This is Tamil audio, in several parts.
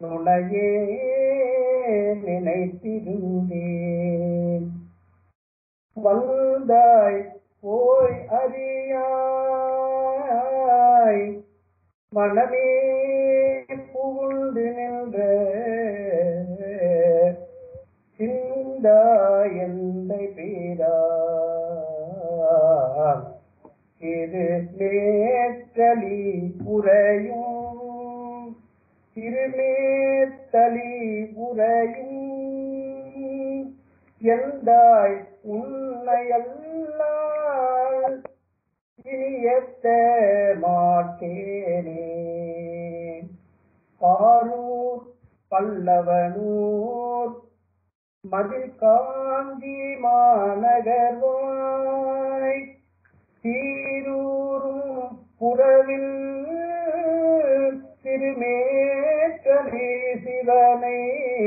நுழையே நினைத்திருந்தேன் வந்தாய் போய் அறியாய் மனமே புகுந்து நின்ற சிந்தாய் எந்தை பேரா இது மேற்றலி உரையும் திருமேத்தலி உரையும் எந்தாய் உன்னையல்லால் இனியத்த மாட்டேனே ஆரூர் பல்லவனூர் மதில் காஞ்சி மாநகர்வாய் சீரூரும் புறவில் திருமேற்றலே சிவனை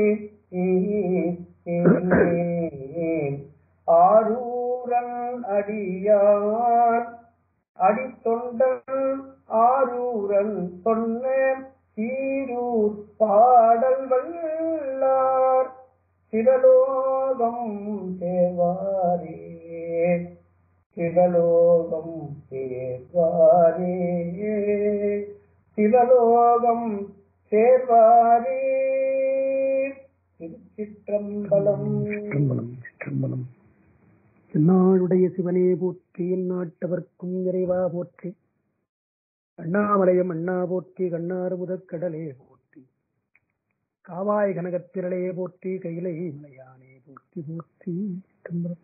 ஆரூரன் அடியான் அடித்தொண்டன் ஆரூரன் சொன்ன சீரூர் பாடல் வல்லார் சிவலோகம் சேவாரே சிவலோகம் சேர்வாரே சிவலோகம் சேர்வாரே திருச்சிற்றம்பலம் சிற்றம்பலம் சிற்றம்பலம் என்னாளுடைய சிவனே போற்றி எந்நாட்டவர்க்கும் இறைவா போற்றி அண்ணாமலையம் அண்ணா போற்றி கண்ணாறு முதற்கடலே போற்றி காவாய் கனகத்திரளே போற்றி கையிலை மலையானே போற்றி போற்றி சிற்றம்பலம்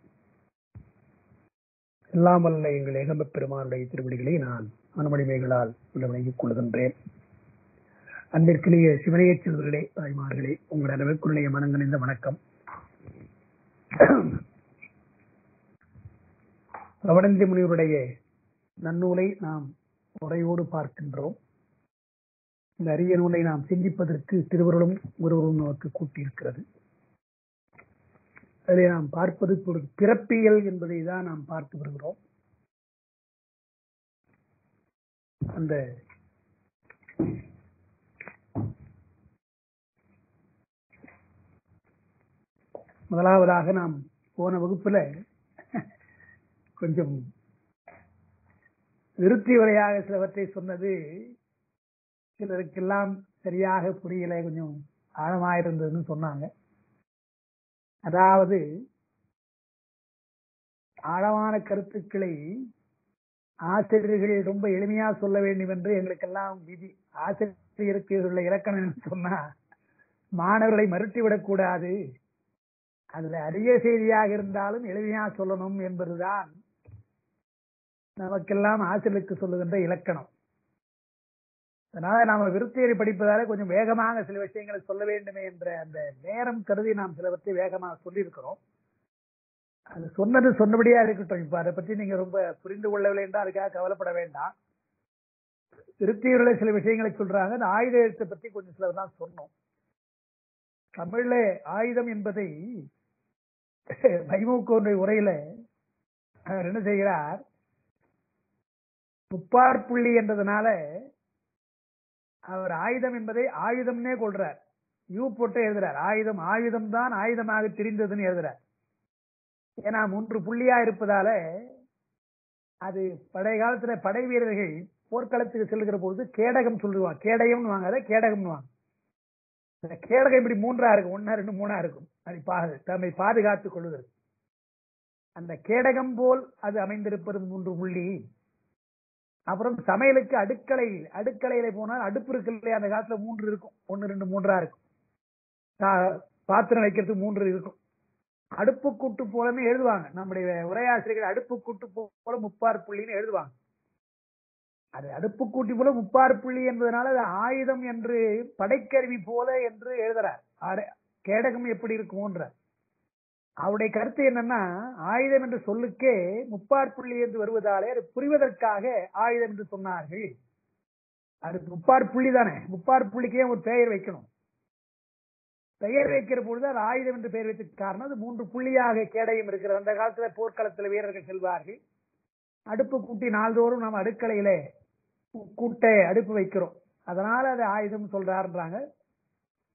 எல்லாம் வல்ல எங்கள் ஏகம்பப் பெருமானுடைய திருவடிகளை நான் மனமடிமைகளால் உள்ள வணங்கிக் கொள்கின்றேன் அன்பிற்குரிய சிவனைய செல்வர்களே தாய்மார்களே உங்கள் அளவுக்குரிய மனங்கணிந்த வணக்கம் ரவணந்தி முனிவருடைய நன்னூலை நாம் உரையோடு பார்க்கின்றோம் இந்த அரிய நூலை நாம் சிந்திப்பதற்கு திருவருளும் ஒருவரும் நமக்கு கூட்டியிருக்கிறது அதில் நாம் பார்ப்பது ஒரு பிறப்பியல் என்பதை தான் நாம் பார்த்து வருகிறோம் அந்த முதலாவதாக நாம் போன வகுப்புல கொஞ்சம் விருத்தி வரையாக சிலவற்றை சொன்னது சிலருக்கெல்லாம் சரியாக புரியல கொஞ்சம் ஆழமாயிருந்ததுன்னு சொன்னாங்க அதாவது ஆழமான கருத்துக்களை ஆசிரியர்கள் ரொம்ப எளிமையா சொல்ல வேண்டும் என்று எங்களுக்கெல்லாம் விதி ஆசிரியருக்கு உள்ள இலக்கணம் சொன்னா மாணவர்களை மறுட்டிவிடக் கூடாது அதுல அரிய செய்தியாக இருந்தாலும் எளிமையா சொல்லணும் என்பதுதான் நமக்கெல்லாம் ஆசிரியருக்கு சொல்லுகின்ற இலக்கணம் அதனால நாம விருத்தியரை படிப்பதால கொஞ்சம் வேகமாக சில விஷயங்களை சொல்ல வேண்டுமே என்ற அந்த நேரம் கருதி நாம் சிலவற்றை வேகமாக சொல்லியிருக்கிறோம் அது சொன்னது சொன்னபடியா இருக்கட்டும் இப்ப அதை பற்றி நீங்க ரொம்ப புரிந்து கொள்ளவில்லை என்றால் அதுக்காக கவலைப்பட வேண்டாம் திருத்தியூர்ல சில விஷயங்களை சொல்றாங்க அந்த ஆயுத எழுத்தை பத்தி கொஞ்சம் சிலர் தான் சொன்னோம் தமிழ்ல ஆயுதம் என்பதை வைமுகோனுடைய உரையில அவர் என்ன செய்கிறார் முப்பார் புள்ளி என்றதுனால அவர் ஆயுதம் என்பதை ஆயுதம்னே கொள்றார் யூ போட்டு எழுதுறார் ஆயுதம் ஆயுதம் தான் ஆயுதமாக தெரிந்ததுன்னு எழுதுறார் ஏன்னா மூன்று புள்ளியா இருப்பதால அது பழைய காலத்துல படை வீரர்கள் போர்க்களத்துக்கு செல்கிற பொழுது கேடகம் சொல்லுவாங்க கேடயம்னு வாங்க அதை கேடகம்னு வாங்க இந்த கேடகம் இப்படி மூன்றா இருக்கும் ஒன்னா ரெண்டு மூணா இருக்கும் அது பா- தம்மை பாதுகாத்துக் கொள்வதற்கு அந்த கேடகம் போல் அது அமைந்திருப்பது மூன்று புள்ளி அப்புறம் சமையலுக்கு அடுக்களை அடுக்கலையில போனால் அடுப்பு இருக்கு இல்லையா அந்த காலத்துல மூன்று இருக்கும் ஒன்னு ரெண்டு மூன்றா இருக்கும் சா- பாத்திரம் வைக்கிறதுக்கு மூன்று இருக்கும் அடுப்பு கூட்டு போலன்னு எழுதுவாங்க நம்முடைய உரையாசிரியர்கள் அடுப்பு கூட்டு போல முப்பார் புள்ளின்னு எழுதுவாங்க அது அடுப்பு கூட்டி போல முப்பார் புள்ளி என்பதனால அது ஆயுதம் என்று படைக்கருவி போல என்று எழுதுறார் ஆர- கேடகம் எப்படி இருக்குமோன்ற அவருடைய கருத்து என்னன்னா ஆயுதம் என்று சொல்லுக்கே முப்பார் புள்ளி என்று வருவதாலே அது புரிவதற்காக ஆயுதம் என்று சொன்னார்கள் அது முப்பார் புள்ளி தானே முப்பார் புள்ளிக்கே ஒரு பெயர் வைக்கணும் பெயர் வைக்கிற பொழுது அது ஆயுதம் என்று பெயர் வைத்த காரணம் அது மூன்று புள்ளியாக கேடயம் இருக்கிறது அந்த காலத்துல போர்க்களத்துல வீரர்கள் செல்வார்கள் அடுப்பு கூட்டி நாள்தோறும் நம்ம அடுக்கலையில கூட்ட அடுப்பு வைக்கிறோம் அதனால அது ஆயுதம் சொல்றாருன்றாங்க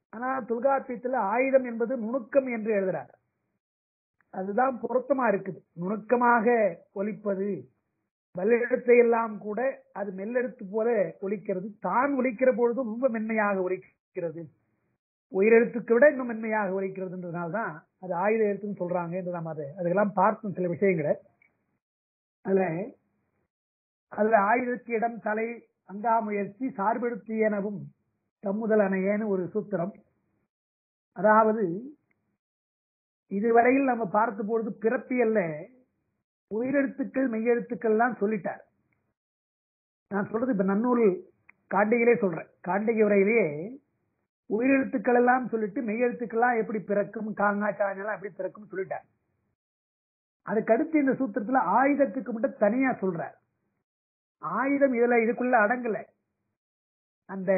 ஆனா தொல்காப்பியத்துல ஆயுதம் என்பது நுணுக்கம் என்று எழுதுறார் அதுதான் பொருத்தமா இருக்குது நுணுக்கமாக ஒலிப்பது வல்லெழுத்தை எல்லாம் கூட அது மெல்லெழுத்து போல ஒலிக்கிறது தான் ஒலிக்கிற பொழுது ரொம்ப மென்மையாக ஒலிக்கிறது உயிரெழுத்துக்கு விட இன்னும் மென்மையாக ஒலிக்கிறதுன்றதுனால்தான் அது ஆயுத எழுத்துன்னு சொல்றாங்க என்று நாம் அதை அதுக்கெல்லாம் பார்த்தோம் சில விஷயங்களை அதுல அதுல ஆயுதத்து இடம் தலை அங்கா முயற்சி சார்பெடுத்து எனவும் தம்முதல் அணையேன்னு ஒரு சூத்திரம் அதாவது இதுவரையில் நம்ம பார்த்த பொழுது பிறப்பியல்ல உயிரெழுத்துக்கள் மெய்யெழுத்துக்கள்லாம் சொல்லிட்டார் நான் சொல்றது இப்ப நன்னூல் காண்டிகையிலே சொல்றேன் காண்டிகை உரையிலேயே உயிரெழுத்துக்கள் எல்லாம் சொல்லிட்டு மெய்யெழுத்துக்கள்லாம் எப்படி பிறக்கும் காங்கா சாஞ்செல்லாம் எப்படி பிறக்கும் சொல்லிட்டார் அதுக்கடுத்து இந்த சூத்திரத்துல ஆயுதத்துக்கு மட்டும் தனியா சொல்றார் ஆயுதம் இதுல இதுக்குள்ள அடங்கல அந்த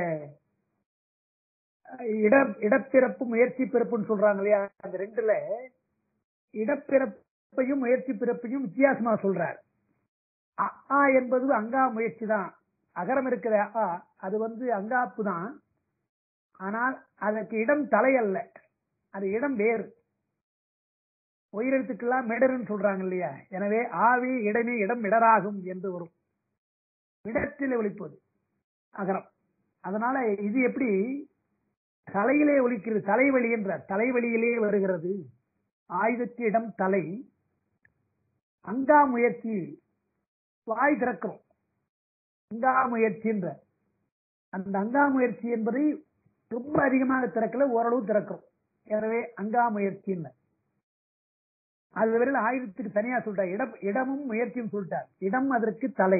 இட இடப்பிறப்பு முயற்சி பிறப்புன்னு சொல்றாங்க இல்லையா அந்த ரெண்டுல இடப்பிறப்பையும் முயற்சி பிறப்பையும் வித்தியாசமா சொல்றார் அ ஆ என்பது அங்கா முயற்சி தான் அகரம் இருக்கிற அ அது வந்து அங்காப்பு தான் ஆனால் அதற்கு இடம் தலை அல்ல அது இடம் வேறு உயிரெழுத்துக்கெல்லாம் மிடருன்னு சொல்றாங்க இல்லையா எனவே ஆவி இடமே இடம் இடராகும் என்று வரும் இடத்திலே ஒலிப்பது அகரம் அதனால இது எப்படி தலையிலே ஒலிக்கிறது தலைவலி என்ற தலைவலியிலே வருகிறது ஆயுதத்து இடம் தலை அங்கா முயற்சி வாய் திறக்கிறோம் அங்கா முயற்சி என்ற அந்த அங்கா முயற்சி என்பதை ரொம்ப அதிகமாக திறக்கல ஓரளவு திறக்கிறோம் எனவே அங்கா முயற்சி அது வரையில் ஆயுதத்துக்கு தனியா சொல்லிட்டார் இடம் இடமும் முயற்சியும் சொல்லிட்டார் இடம் அதற்கு தலை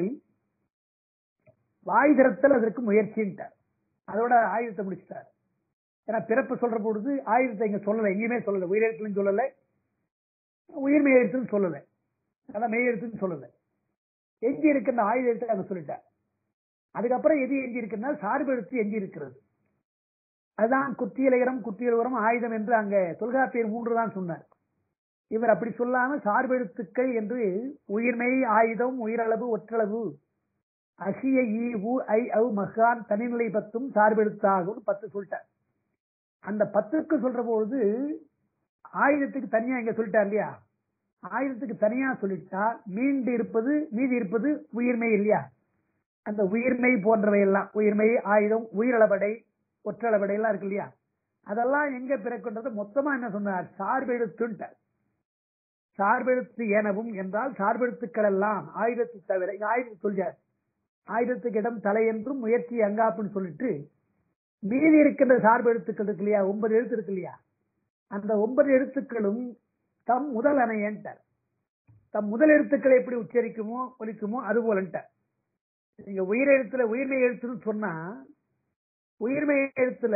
வாய் திறத்தல் அதற்கு முயற்சின்ட்டார் அதோட ஆயுதத்தை முடிச்சிட்டார் ஏன்னா பிறப்பு சொல்ற பொழுது ஆயுதத்தை இங்க சொல்லல எங்கேயுமே சொல்லல உயிரெழுத்துலையும் சொல்லல உயிர் மெய்யெழுத்துன்னு சொல்லல அதான் மெய்யெழுத்துன்னு சொல்லல எஞ்சி இருக்கின்ற ஆயுதத்தை அங்க சொல்லிட்டார் அதுக்கப்புறம் எது எஞ்சி இருக்குன்னா சார்பு எழுத்து எஞ்சி இருக்கிறது அதுதான் குத்தியலைகரம் குத்தியலுகரம் ஆயுதம் என்று அங்க தொல்காப்பியர் மூன்று தான் சொன்னார் இவர் அப்படி சொல்லாம சார்பெழுத்துக்கள் என்று உயிர்மை ஆயுதம் உயிரளவு ஒற்றளவு அசிய ஈ உ ஐ அவ் மகான் தனிநிலை பத்தும் சார்பெழுத்தாகும் பத்து சொல்லிட்டார் அந்த பத்துக்கு சொல்ற பொழுது ஆயுதத்துக்கு தனியா இங்க சொல்லிட்டார் இல்லையா ஆயுதத்துக்கு தனியா சொல்லிட்டா மீண்டு இருப்பது மீதி இருப்பது உயிர்மை இல்லையா அந்த உயிர்மை போன்றவை எல்லாம் உயிர்மை ஆயுதம் உயிரளபடை ஒற்றளபடை எல்லாம் இருக்கு இல்லையா அதெல்லாம் எங்க பிறக்குன்றது மொத்தமா என்ன சொன்னார் சார்பெழுத்துன்ட்டார் சார்பெழுத்து எனவும் என்றால் சார்பெழுத்துக்கள் எல்லாம் ஆயுதத்தை தவிர இங்க ஆயுதம் சொல்றார் ஆயுதத்துக்கு இடம் தலை என்றும் முயற்சி அங்காப்புன்னு சொல்லிட்டு மீதி இருக்கின்ற சார்பு எழுத்துக்கள் இருக்கு இல்லையா ஒன்பது எழுத்து இருக்கு இல்லையா அந்த ஒன்பது எழுத்துக்களும் தம் முதல் அணையன்ட்டார் தம் முதல் எழுத்துக்களை எப்படி உச்சரிக்குமோ ஒலிக்குமோ அது போலன்ட்டார் நீங்க உயிரெழுத்துல உயிர்மை எழுத்துன்னு சொன்னா உயிர்மை எழுத்துல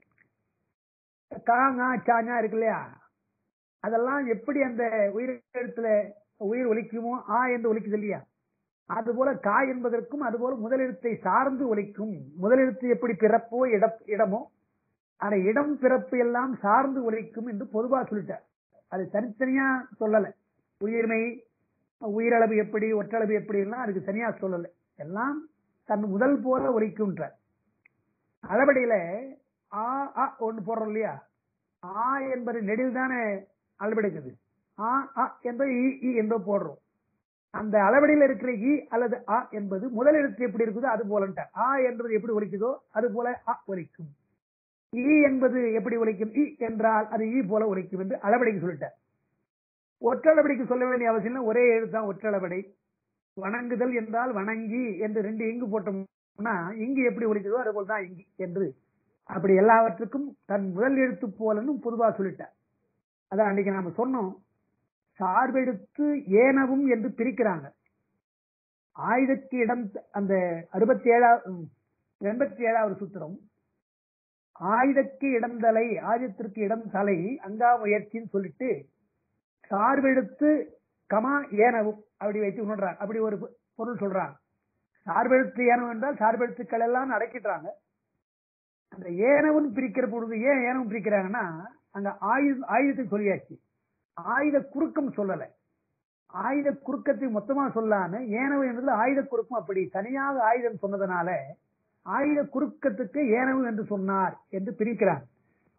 காங்கா சாஞ்சா இருக்கு இல்லையா அதெல்லாம் எப்படி அந்த உயிர் எழுத்துல உயிர் ஒலிக்குமோ ஆ என்று ஒலிக்குது இல்லையா அதுபோல கா என்பதற்கும் அதுபோல முதலெழுத்தை சார்ந்து ஒலிக்கும் முதலெழுத்து எப்படி பிறப்போ இட இடமோ அந்த இடம் பிறப்பு எல்லாம் சார்ந்து ஒலிக்கும் என்று பொதுவா சொல்லிட்டார் அது தனித்தனியா சொல்லல உயிர்மை உயிரளவு எப்படி ஒற்றளவு எப்படி எல்லாம் அதுக்கு தனியா சொல்லல எல்லாம் தன் முதல் போல ஒலிக்கும்ன்ற அளவடியில ஆ அ ஒன்று போடுறோம் இல்லையா ஆ என்பது நெடில் தானே அளவெடுக்குது ஆ அ என்பது இ இ என்பது போடுறோம் அந்த அளவடியில் இருக்கிற இ அல்லது அ என்பது முதல் எழுத்து எப்படி இருக்குதோ அது போலன்ட்டார் ஆ என்பது எப்படி ஒலிக்குதோ அது போல அ ஒலிக்கும் இ என்பது எப்படி ஒலிக்கும் இ என்றால் அது இ போல ஒலிக்கும் என்று அளவடைக்கு சொல்லிட்டார் ஒற்றளவடிக்கு சொல்ல வேண்டிய அவசியம் இல்லை ஒரே எழுத்தான் ஒற்றளவடை வணங்குதல் என்றால் வணங்கி என்று ரெண்டு இங்கு போட்டோம்னா இங்கு எப்படி ஒலிக்குதோ அது போல்தான் இங்கு என்று அப்படி எல்லாவற்றுக்கும் தன் முதல் எழுத்து போலன்னு பொதுவா சொல்லிட்டார் அதான் அன்னைக்கு நாம சொன்னோம் சார்பெடுத்து ஏனவும் என்று பிரிக்கிறாங்க ஆயுதத்து இடம் அந்த அறுபத்தி ஏழாவது எண்பத்தி ஏழாவது சூத்திரம் ஆயுதக்கு இடம் தலை ஆயுதத்திற்கு இடம் தலை அங்கா முயற்சின்னு சொல்லிட்டு சார்பெடுத்து கமா ஏனவும் அப்படி வைத்து உணர்றாங்க அப்படி ஒரு பொருள் சொல்றாங்க சார்பெழுத்து ஏனவும் என்றால் சார்பெழுத்துக்கள் எல்லாம் அடக்கிடுறாங்க அந்த ஏனவும் பிரிக்கிற பொழுது ஏன் ஏனவும் பிரிக்கிறாங்கன்னா அங்க ஆயுத ஆயுதத்துக்கு சொல்லியாச்சு ஆயுத குறுக்கம் சொல்லல ஆயுத குறுக்கத்தை மொத்தமா சொல்லாம ஏனவு என்பது ஆயுத குறுக்கம் அப்படி தனியாக ஆயுதம் சொன்னதுனால ஆயுத குறுக்கத்துக்கு ஏனவு என்று சொன்னார் என்று பிரிக்கிறார்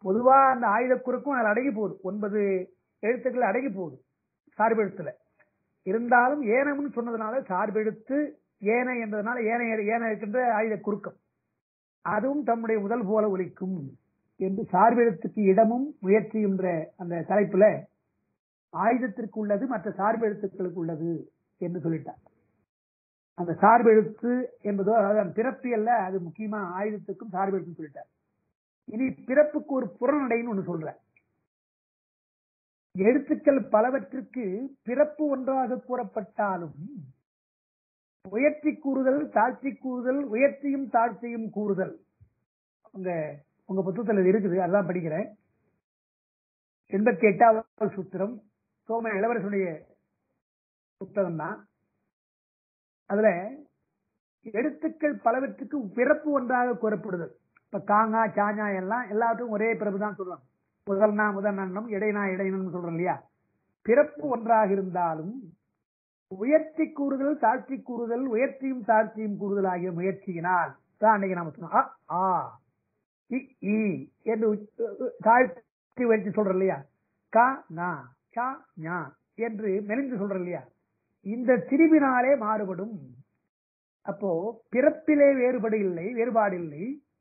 பொதுவா அந்த ஆயுத குறுக்கும் அதில் அடங்கி போகுது ஒன்பது எழுத்துக்கள் அடங்கி போகுது சார்பெழுத்துல இருந்தாலும் ஏனம்னு சொன்னதுனால சார்பெழுத்து ஏன என்றதுனால ஏன ஏன இருக்கின்ற ஆயுத குறுக்கம் அதுவும் தம்முடைய முதல் போல ஒலிக்கும் என்று சார்பெழுத்துக்கு இடமும் முயற்சி என்ற அந்த தலைப்புல ஆயுதத்திற்கு உள்ளது மற்ற சார்பெழுத்துக்களுக்கு உள்ளது என்று சொல்லிட்டார் அந்த சார்பெழுத்து என்பதோ அதாவது அந்த பிறப்பு அல்ல அது முக்கியமா ஆயுதத்துக்கும் சார்பெழுத்துன்னு சொல்லிட்டார் இனி பிறப்புக்கு ஒரு புறநடைன்னு ஒண்ணு சொல்ற எழுத்துக்கள் பலவற்றுக்கு பிறப்பு ஒன்றாக கூறப்பட்டாலும் உயர்த்தி கூறுதல் தாழ்த்தி கூறுதல் உயர்த்தியும் தாழ்த்தியும் கூறுதல் உங்க உங்க புத்தகத்துல இது இருக்குது அதான் படிக்கிறேன் எண்பத்தி எட்டாவது சூத்திரம் சோம இளவரசனுடைய புத்தகம் தான் அதுல எழுத்துக்கள் பலவற்றுக்கு பிறப்பு ஒன்றாக கூறப்படுதல் இப்ப காங்கா சாஞா எல்லாம் எல்லாத்துக்கும் ஒரே பிறப்பு தான் சொல்றோம் முதல்னா முதல் இடைனா இடைனம் சொல்றோம் இல்லையா பிறப்பு ஒன்றாக இருந்தாலும் உயர்த்தி கூறுதல் தாழ்த்தி கூறுதல் உயர்த்தியும் தாழ்த்தியும் கூறுதல் ஆகிய முயற்சியினால் தான் அன்னைக்கு நாம சொன்னோம் அ, ஆ இ, ஈ என்று உச்- தாழ்த்தி உயர்த்தி சொல்றோம் இல்லையா கா நா சா ஞா என்று மெலிந்து சொல்றோம் இல்லையா இந்த திரிவினாலே மாறுபடும் அப்போ பிறப்பிலே வேறுபாடு இல்லை வேறுபாடு இல்லை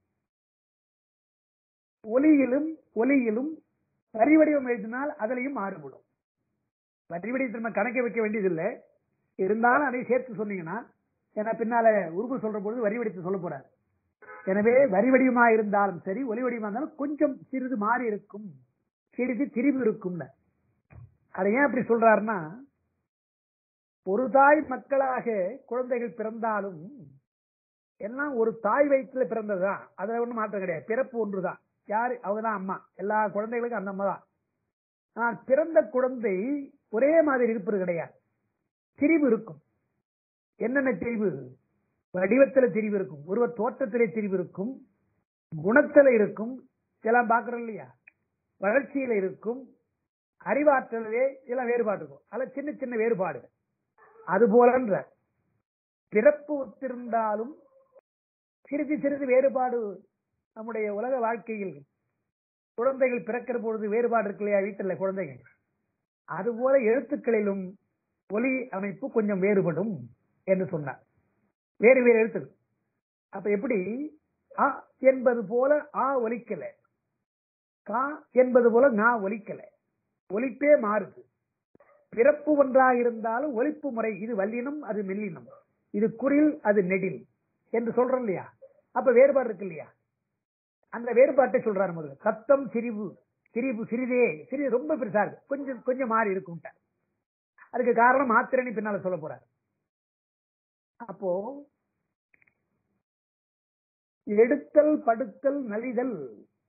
ஒலியிலும் ஒலியிலும் வரிவடிவம் எழுதினால் அதிலையும் மாறுபடும் வரிவடிவத்தை நம்ம கணக்கை வைக்க வேண்டியதில்லை இருந்தாலும் அதை சேர்த்து சொன்னீங்கன்னா ஏன்னா பின்னால உருவு சொல்ற பொழுது வரி வடிவத்தை சொல்ல போறார் எனவே வரி வடிவமா இருந்தாலும் சரி ஒலி வடிவமா இருந்தாலும் கொஞ்சம் சிறிது மாறி இருக்கும் சிறிது திரிவு இருக்கும் அதை ஏன் அப்படி சொல்றாருன்னா ஒரு தாய் மக்களாக குழந்தைகள் பிறந்தாலும் எல்லாம் ஒரு தாய் வயிற்றுல பிறந்ததுதான் அதுல ஒண்ணும் மாற்றம் கிடையாது பிறப்பு ஒன்றுதான் யாரு அவங்கதான் அம்மா எல்லா குழந்தைகளுக்கும் அந்த அம்மா தான் ஆனால் பிறந்த குழந்தை ஒரே மாதிரி இருப்பது கிடையாது திரிவு இருக்கும் என்னென்ன திரிவு வடிவத்துல திரிவு இருக்கும் ஒருவர் தோற்றத்திலே திரிவு இருக்கும் குணத்துல இருக்கும் இதெல்லாம் பாக்குறோம் இல்லையா வளர்ச்சியில இருக்கும் அறிவாற்றலே இதெல்லாம் வேறுபாடு இருக்கும் அதுல சின்ன சின்ன வேறுபாடு அது போலன்ற பிறப்பு ஒத்திருந்தாலும் சிறிது சிறிது வேறுபாடு நம்முடைய உலக வாழ்க்கையில் குழந்தைகள் பிறக்கிற பொழுது வேறுபாடு இருக்கு இல்லையா வீட்டில் குழந்தைகள் அதுபோல எழுத்துக்களிலும் ஒலி அமைப்பு கொஞ்சம் வேறுபடும் என்று சொன்னார் வேறு வேறு எழுத்துக்கள் அப்ப எப்படி அ என்பது போல ஆ ஒலிக்கல கா என்பது போல நா ஒலிக்கல ஒலிப்பே மாறுது பிறப்பு ஒன்றாக இருந்தாலும் ஒலிப்பு முறை இது வல்லினம் அது மெல்லினம் இது குரில் அது நெடில் என்று சொல்றோம் இல்லையா அப்ப வேறுபாடு இருக்கு இல்லையா அந்த வேறுபாட்டை சொல்றாரு முதல்ல சத்தம் சிரிவு சிரிவு சிறிதே சிறிது ரொம்ப பெருசா இருக்கு கொஞ்சம் கொஞ்சம் மாறி இருக்கும் அதுக்கு காரணம் மாத்திரணி பின்னால சொல்ல போறார் அப்போ எடுத்தல் படுத்தல் நலிதல்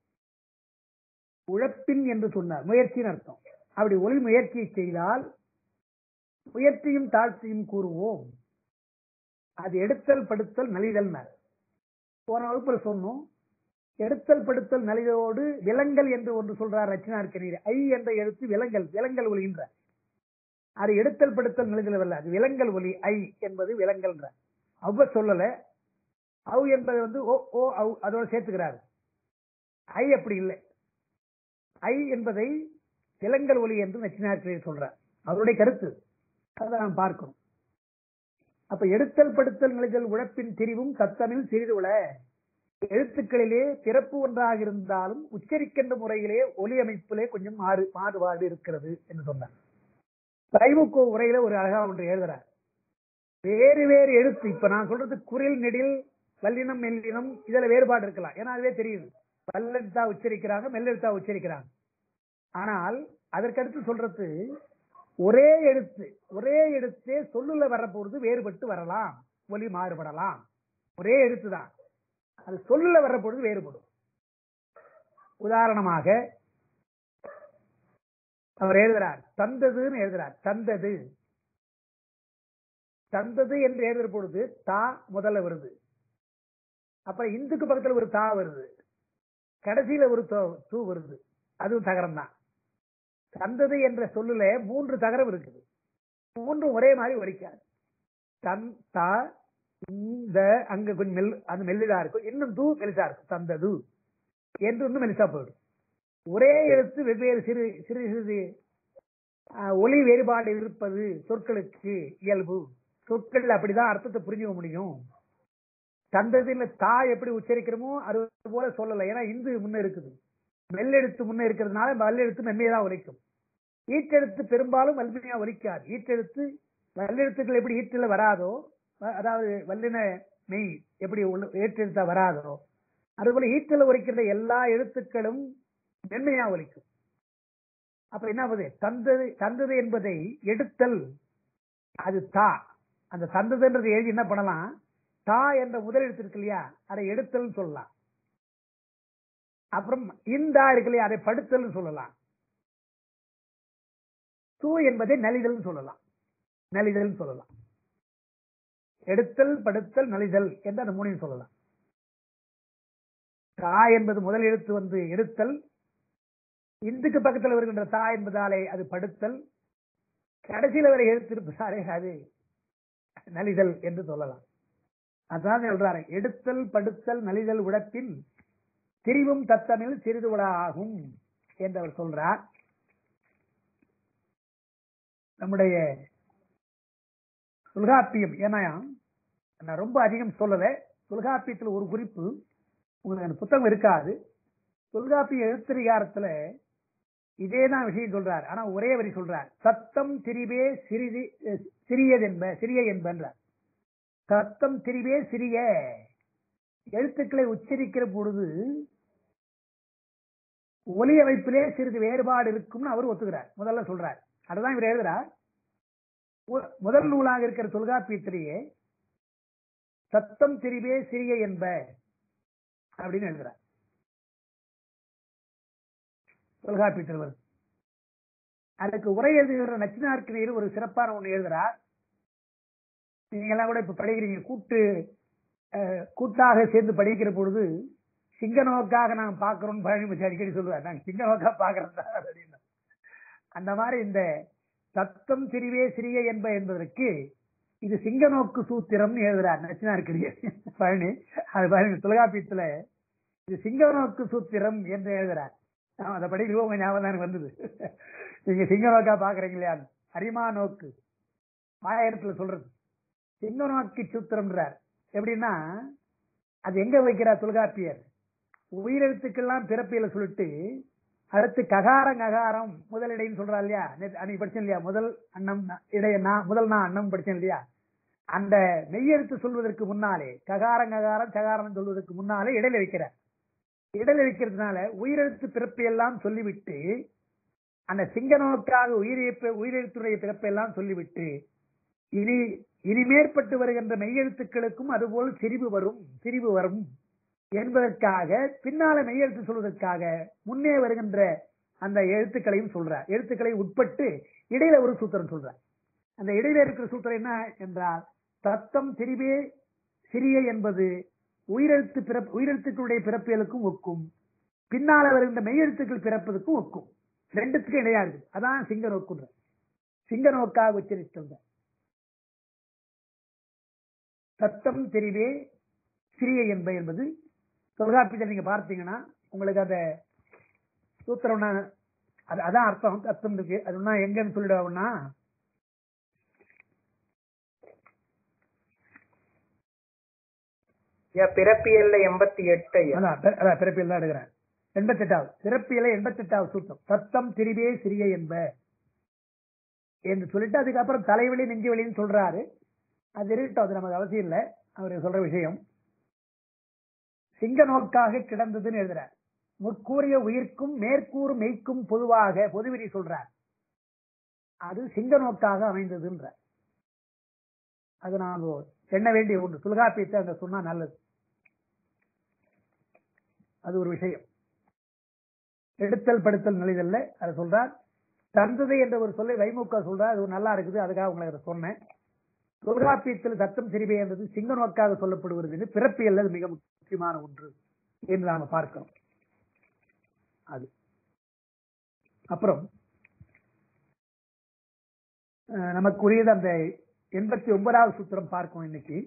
உழப்பின் என்று சொன்னார் முயற்சின்னு அர்த்தம் அப்படி ஒளி முயற்சியை செய்தால் உயர்த்தியும் தாழ்த்தியும் கூறுவோம் அது எடுத்தல் படுத்தல் நலிதல் போன வகுப்புல சொன்னோம் எடுத்தல் படுத்தல் நலிதோடு விலங்கல் என்று ஒன்று சொல்றார் ரச்சனார்க்கனீர் ஐ என்ற எழுத்து விலங்கல் விலங்கல் ஒலிகின்ற அது எடுத்தல் படுத்தல் நலிதல் அல்ல அது விலங்கல் ஒலி ஐ என்பது விலங்கல்ன்ற அவ்வ சொல்லல அவ் என்பது வந்து ஓ ஓ அவ் அதோட சேர்த்துக்கிறாரு ஐ அப்படி இல்லை ஐ என்பதை விலங்கல் ஒலி என்று நச்சினார்க்கனீர் சொல்றார் அவருடைய கருத்து அதை நாம் பார்க்கணும் அப்ப எடுத்தல் படுத்தல் நிலைதல் உழைப்பின் திரிவும் சத்தமில் சிறிது உள எழுத்துக்களிலே பிறப்பு ஒன்றாக இருந்தாலும் உச்சரிக்கின்ற முறையிலே ஒலி அமைப்பிலே கொஞ்சம் மாறு மாறுபாடு இருக்கிறது என்று சொன்னார் சைமுக உரையில ஒரு அழகா ஒன்று எழுதுறார் வேறு வேறு எழுத்து இப்ப நான் சொல்றது குரில் நெடில் வல்லினம் மெல்லினம் இதுல வேறுபாடு இருக்கலாம் ஏன்னா அதுவே தெரியுது வல்லெழுத்தா உச்சரிக்கிறாங்க மெல்லெழுத்தா உச்சரிக்கிறாங்க ஆனால் அதற்கடுத்து சொல்றது ஒரே எழுத்து ஒரே எழுத்தே சொல்லுல வரப்போறது வேறுபட்டு வரலாம் ஒலி மாறுபடலாம் ஒரே எழுத்து தான் அது சொல்லுல வரப்பொழுது வேறுபடும் உதாரணமாக அவர் எழுதுறார் தந்ததுன்னு எழுதுறார் தந்தது தந்தது என்று எழுதுற பொழுது தா முதல்ல வருது அப்புறம் இந்துக்கு பக்கத்துல ஒரு தா வருது கடைசியில ஒரு தோ- தூ வருது அதுவும் தகரம் தான் தந்தது என்ற சொல்லுல மூன்று தகரம் இருக்குது மூன்றும் ஒரே மாதிரி ஒலிக்காது தன் தா இந்த அங்க கொஞ்சம் மெல் அது மெல்லிதா இருக்கும் இன்னும் தூ மெலிசா இருக்கும் தந்தது என்று இன்னும் மெலிசா போயிடும் ஒரே எழுத்து வெவ்வேறு சிறு சிறு சிறு ஆஹ், ஒலி வேறுபாடு இருப்பது சொற்களுக்கு இயல்பு சொற்கள் அப்படிதான் அர்த்தத்தை புரிஞ்சுக்க முடியும் தந்ததில தா எப்படி உச்சரிக்கிறோமோ அது போல சொல்லல ஏன்னா இந்து முன்ன இருக்குது மெல்லெழுத்து முன்ன இருக்கிறதுனால வல்லெழுத்து மென்மையா தான் ஒலிக்கும் ஈட்டெழுத்து பெரும்பாலும் வலிமையா ஒலிக்காது ஈட்டெழுத்து வல்லெழுத்துக்கள் எப்படி ஈட்டில் வராதோ வ- அதாவது வல்லின மெய் எப்படி உள்ள- ஈட்டெழுத்தா வராதோ அதுபோல ஈட்டில் ஒலிக்கின்ற எல்லா எழுத்துக்களும் மென்மையா ஒலிக்கும் அப்ப என்ன ஆகுது தந்தது தந்தது என்பதை எடுத்தல் அது தா அந்த தந்ததுன்றது எழுதி என்ன பண்ணலாம் தா என்ற முதல் எழுத்து இருக்கு இல்லையா அதை எடுத்தல் சொல்லலாம் அப்புறம் இந்தா இருக்கு இல்லையா அதை படுத்தல் சொல்லலாம் தூ என்பதை நலிதல் சொல்லலாம் நலிதல் சொல்லலாம் எடுத்தல் படுத்தல் நலிதல் என்று அந்த மூணையும் சொல்லலாம் தா என்பது முதல் எழுத்து வந்து எடுத்தல் இந்துக்கு பக்கத்தில் வருகின்ற தா என்பதாலே அது படுத்தல் கடைசியில் வரை எழுத்து இருப்பதாலே அது நலிதல் என்று சொல்லலாம் அதான் சொல்றாரு எடுத்தல் படுத்தல் நலிதல் உடப்பின் திரிவும் தத்தமில் சிறிது உட ஆகும் என்று அவர் சொல்றார் நம்முடைய தொல்காப்பியம் ஏன்னா நான் ரொம்ப அதிகம் சொல்லல தொல்காப்பியத்தில் ஒரு குறிப்பு உங்களுக்கு அந்த புத்தகம் இருக்காது தொல்காப்பிய எழுத்தறிகாரத்துல இதே தான் விஷயம் சொல்றார் ஆனா ஒரே வரி சொல்றார் சத்தம் திரிவே சிறிது அஹ், சிறியதென்ப சிறிய என்பன்றார் சத்தம் திரிவே சிறிய எழுத்துக்களை உச்சரிக்கிற பொழுது ஒலி அமைப்பிலே சிறிது வேறுபாடு இருக்கும்னு அவர் ஒத்துக்கிறார் முதல்ல சொல்றார் அதுதான் இவர் எழுதுறார் மு- முதல் நூலாக இருக்கிற தொல்காப்பியத்திலேயே சத்தம் திரிவே சிறிய என்ப அப்படின்னு எழுதுறார் தொல்காப்பியத்தில் வருது அதுக்கு உரை எழுதுகிற நச்சினார்க்கினியர் ஒரு சிறப்பான ஒண்ணு எழுதுறார் நீங்க எல்லாம் கூட இப்ப படிக்கிறீங்க கூட்டு அஹ், கூட்டாக சேர்ந்து படிக்கிற பொழுது சிங்க நோக்காக நாங்க பாக்குறோம் பழனி அடிக்கடி சொல்லுவார் நாங்க சிங்க நோக்கா பாக்குறோம் தான் அப்படின்னு அந்த மாதிரி இந்த சத்தம் சிறிவே சிறிய என்ப என்பதற்கு இது சிங்க நோக்கு சூத்திரம்னு எழுதுறார் நச்சினார்க்கினியர் பழனி அது பாருங்க தொல்காப்பியத்துல இது சிங்க நோக்கு சூத்திரம் என்று எழுதுறார் ஆமா, அதை படிக்கிறோம் உங்க ஞாபகம் தான் எனக்கு வந்தது நீங்க சிங்க நோக்கா பாக்குறீங்க இல்லையா அரிமா நோக்கு ஆயிரத்துல சொல்றது சிங்க நோக்கி சூத்திரம்ன்றார் எப்படின்னா அது எங்க வைக்கிறார் தொல்காப்பியர் உயிரெழுத்துக்கெல்லாம் பிறப்பியல சொல்லிட்டு அடுத்து ககாரம் ககாரம் முதல் இடைன்னு சொல்றா இல்லையா நேத்து அன்னைக்கு படிச்சேன் இல்லையா முதல் அன்னம் ந- இடைய நான் முதல் நான் அன்னம் படிச்சேன் இல்லையா அந்த மெய்யெழுத்து சொல்வதற்கு முன்னாலே ககாரம் ககாரம் சகாரம் சொல்வதற்கு முன்னாலே இடையில வைக்கிறார் இடையில வைக்கிறதுனால உயிரெழுத்து பிறப்பையெல்லாம் சொல்லிவிட்டு அந்த சிங்க நோக்காக உயிரிழப்பு உயிரெழுத்துடைய பிறப்பையெல்லாம் சொல்லிவிட்டு இனி இனி மேற்பட்டு வருகின்ற மெய்யெழுத்துக்களுக்கும் அதுபோல் சிரிவு வரும் சிரிவு வரும் என்பதற்காக பின்னால மெய்யெழுத்து சொல்வதற்காக முன்னே வருகின்ற அந்த எழுத்துக்களையும் சொல்றார் எழுத்துக்களை உட்பட்டு இடையில ஒரு சூத்திரம் சொல்றார் அந்த இடையில இருக்கிற சூத்திரம் என்ன என்றால் தத்தம் திரிவே சிறிய என்பது உயிரெழுத்து பிறப்பு உயிரெழுத்துக்களுடைய பிறப்பியலுக்கும் ஒக்கும் பின்னால வருகின்ற மெய்யெழுத்துக்கள் பிறப்பதற்கும் ஒக்கும் ரெண்டுத்துக்கும் இடையா இருக்குது அதான் சிங்க நோக்குன்ற சிங்க நோக்காக உச்சரித்துள்ள சத்தம் தெரிவே சிறிய என்ப என்பது தொல்காப்பியத்தில் நீங்க பார்த்தீங்கன்னா உங்களுக்கு அந்த சூத்திரம்னா அது அதான் அர்த்தம் அர்த்தம் இருக்கு அது ஒண்ணா எங்கன்னு சொல்லிடுவோம்னா ஐயா பிறப்பியல்ல எண்பத்தி எட்டு ஐயா அதான் பிற- அதான் பிறப்பியல் தான் எடுக்கிறேன் எண்பத்தெட்டாவது பிறப்பியல எண்பத்தெட்டாவது சூத்திரம் சத்தம் திரிவே சிறிய என்ப என்று சொல்லிட்டு அதுக்கப்புறம் தலைவலி நெஞ்சு வலின்னு சொல்றாரு அது இருக்கட்டும் அது நமக்கு அவசியம் இல்லை அவர் சொல்ற விஷயம் சிங்க நோக்காக கிடந்ததுன்னு எழுதுறார் முற்கூறிய உயிர்க்கும் மேற்கூறு மெய்க்கும் பொதுவாக பொதுவிரி சொல்றார் அது சிங்க நோக்காக அமைந்ததுன்றார் அது நான் எண்ண வேண்டிய ஒன்று தொல்காப்பியத்தை அங்க சொன்னா நல்லது அது ஒரு விஷயம் எடுத்தல் படுத்தல் நிலைதல்ல அதை சொல்றார் தந்தது என்ற ஒரு சொல்லை வைமுக சொல்றார் அது ஒரு நல்லா இருக்குது அதுக்காக உங்களுக்கு அதை சொன்னேன் தொல்காப்பியத்தில் சத்தம் சிறிவை என்பது சிங்க நோக்காக சொல்லப்படுகிறது என்று பிறப்பியல் அது மிக முக்கியமான ஒன்று என்று நாம பார்க்கிறோம் அது அப்புறம் அஹ், நமக்குரியது அந்த எண்பத்தி ஒன்பதாவது சூத்திரம் பார்க்கணும் இன்னைக்கு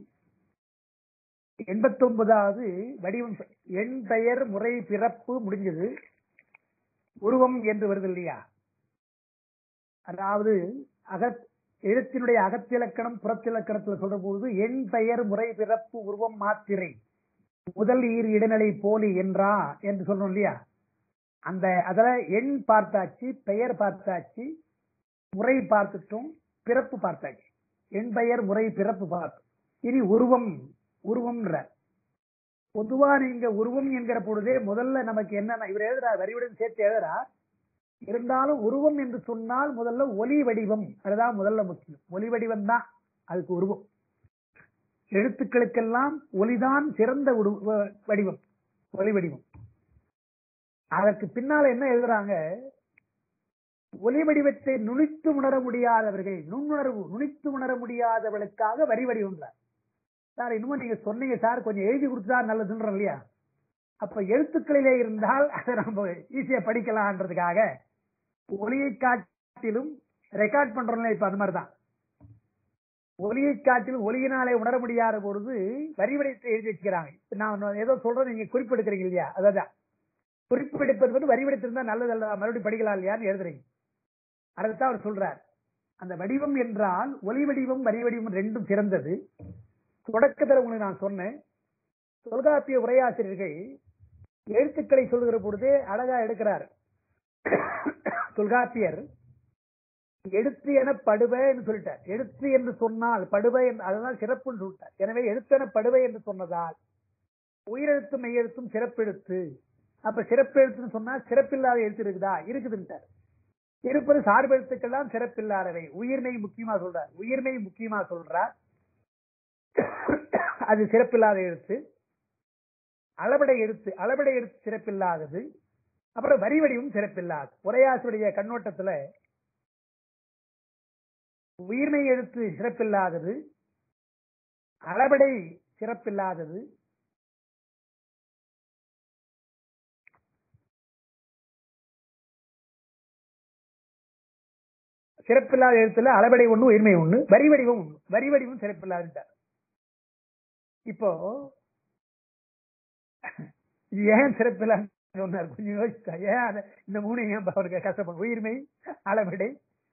எண்பத்தி ஒன்பதாவது வடிவம் எண் பெயர் முறை பிறப்பு முடிஞ்சது உருவம் என்று வருது இல்லையா அதாவது அகத் எழுத்தினுடைய அகத்திலக்கணம் புறத்திலக்கணத்துல சொல்ற பொழுது எண் பெயர் முறை பிறப்பு உருவம் மாத்திரை முதல் ஈர் இடைநிலை போலி என்றா என்று சொல்றோம் இல்லையா அந்த அதுல எண் பார்த்தாச்சு பெயர் பார்த்தாச்சு முறை பார்த்துட்டோம் பிறப்பு பார்த்தாச்சு எண் பெயர் முறை பிறப்பு பார்த்தோம் இனி உருவம் உருவம்ன்ற பொதுவா நீங்க உருவம் என்கிற பொழுதே முதல்ல நமக்கு என்னன்னா இவர் எழுதுறா வரியுடன் சேர்த்து எழுதுறா இருந்தாலும் உருவம் என்று சொன்னால் முதல்ல ஒலி வடிவம் அதுதான் முதல்ல முக்கியம் ஒலி வடிவம் தான் அதுக்கு உருவம் எழுத்துக்களுக்கெல்லாம் ஒலிதான் சிறந்த உரு- வ- வடிவம் ஒலி வடிவம் அதற்கு பின்னால என்ன எழுதுறாங்க ஒலி வடிவத்தை நுனித்து உணர முடியாதவர்கள் நுண்ணுணர்வு நுனித்து உணர முடியாதவர்களுக்காக வரி வடிவம் சார் இன்னும் நீங்க சொன்னீங்க சார் கொஞ்சம் எழுதி கொடுத்தா நல்லதுன்றோம் இல்லையா அப்ப எழுத்துக்களிலே இருந்தால் அதை நம்ம ஈஸியா படிக்கலாம்ன்றதுக்காக ஒலியை காட்டிலும் ரெக்கார்ட் பண்றோம்ல இப்ப அது மாதிரிதான் ஒலியை காட்டிலும் ஒலியினாலே உணர முடியாத பொழுது வரி வடிவத்தை எழுதி வச்சுக்கிறாங்க இப்ப நான் ஏதோ சொல்றது நீங்க குறிப்பெடுக்கிறீங்க இல்லையா அதான் குறிப்பெடுப்பது வந்து வரி வடித்திருந்தா நல்லது அல்ல மறுபடியும் படிக்கலாம் இல்லையான்னு எழுதுறீங்க அதைத்தான் அவர் சொல்றார் அந்த வடிவம் என்றால் ஒலி வடிவம் வரி வடிவம் ரெண்டும் சிறந்தது தொடக்கத்தில் உங்களுக்கு நான் சொன்னேன் தொல்காப்பிய உரையாசிரியர்கள் எழுத்துக்களை சொல்லுகிற பொழுதே அழகா எடுக்கிறார் தொல்காப்பியர் எழுத்து என படுவை என்று சொல்லிட்டார் எழுத்து என்று சொன்னால் படுவை என்று அதுதான் சிறப்புன்னு சொல்லிட்டார் எனவே எழுத்து என படுவை என்று சொன்னதால் உயிரெழுத்தும் மெய்யெழுத்தும் சிறப்பெழுத்து அப்ப சிறப்பெழுத்துன்னு சொன்னா சிறப்பில்லாத எழுத்து இருக்குதா இருக்குதுன்ட்டார் இருப்பது சார்பெழுத்துக்கெல்லாம் சிறப்பில்லாதவை உயிர்மை முக்கியமா சொல்றார் உயிர்மை முக்கியமா சொல்றார் அது சிறப்பில்லாத எழுத்து அளபடை எழுத்து அளபடை எழுத்து சிறப்பில்லாதது அப்புறம் வரி வடிவும் சிறப்பில்லாது உரையாசுடைய கண்ணோட்டத்துல உயிர்மை எழுத்து சிறப்பில்லாதது அளபடை சிறப்பில்லாதது சிறப்பில்லாத எழுத்துல அளபடை ஒண்ணு உயிர்மை ஒண்ணு வரி வடிவம் ஒண்ணு வரி வடிவம் சிறப்பில்லாதுட்டார் இப்போ இது ஏன் சிறப்பில்லாத சொன்னார் கொஞ்சம் யோசிச்சா ஏன் அதை- இந்த மூணு ஏன் அவருக்கு கஷ்டப்படும் உயிர்மை அளபடை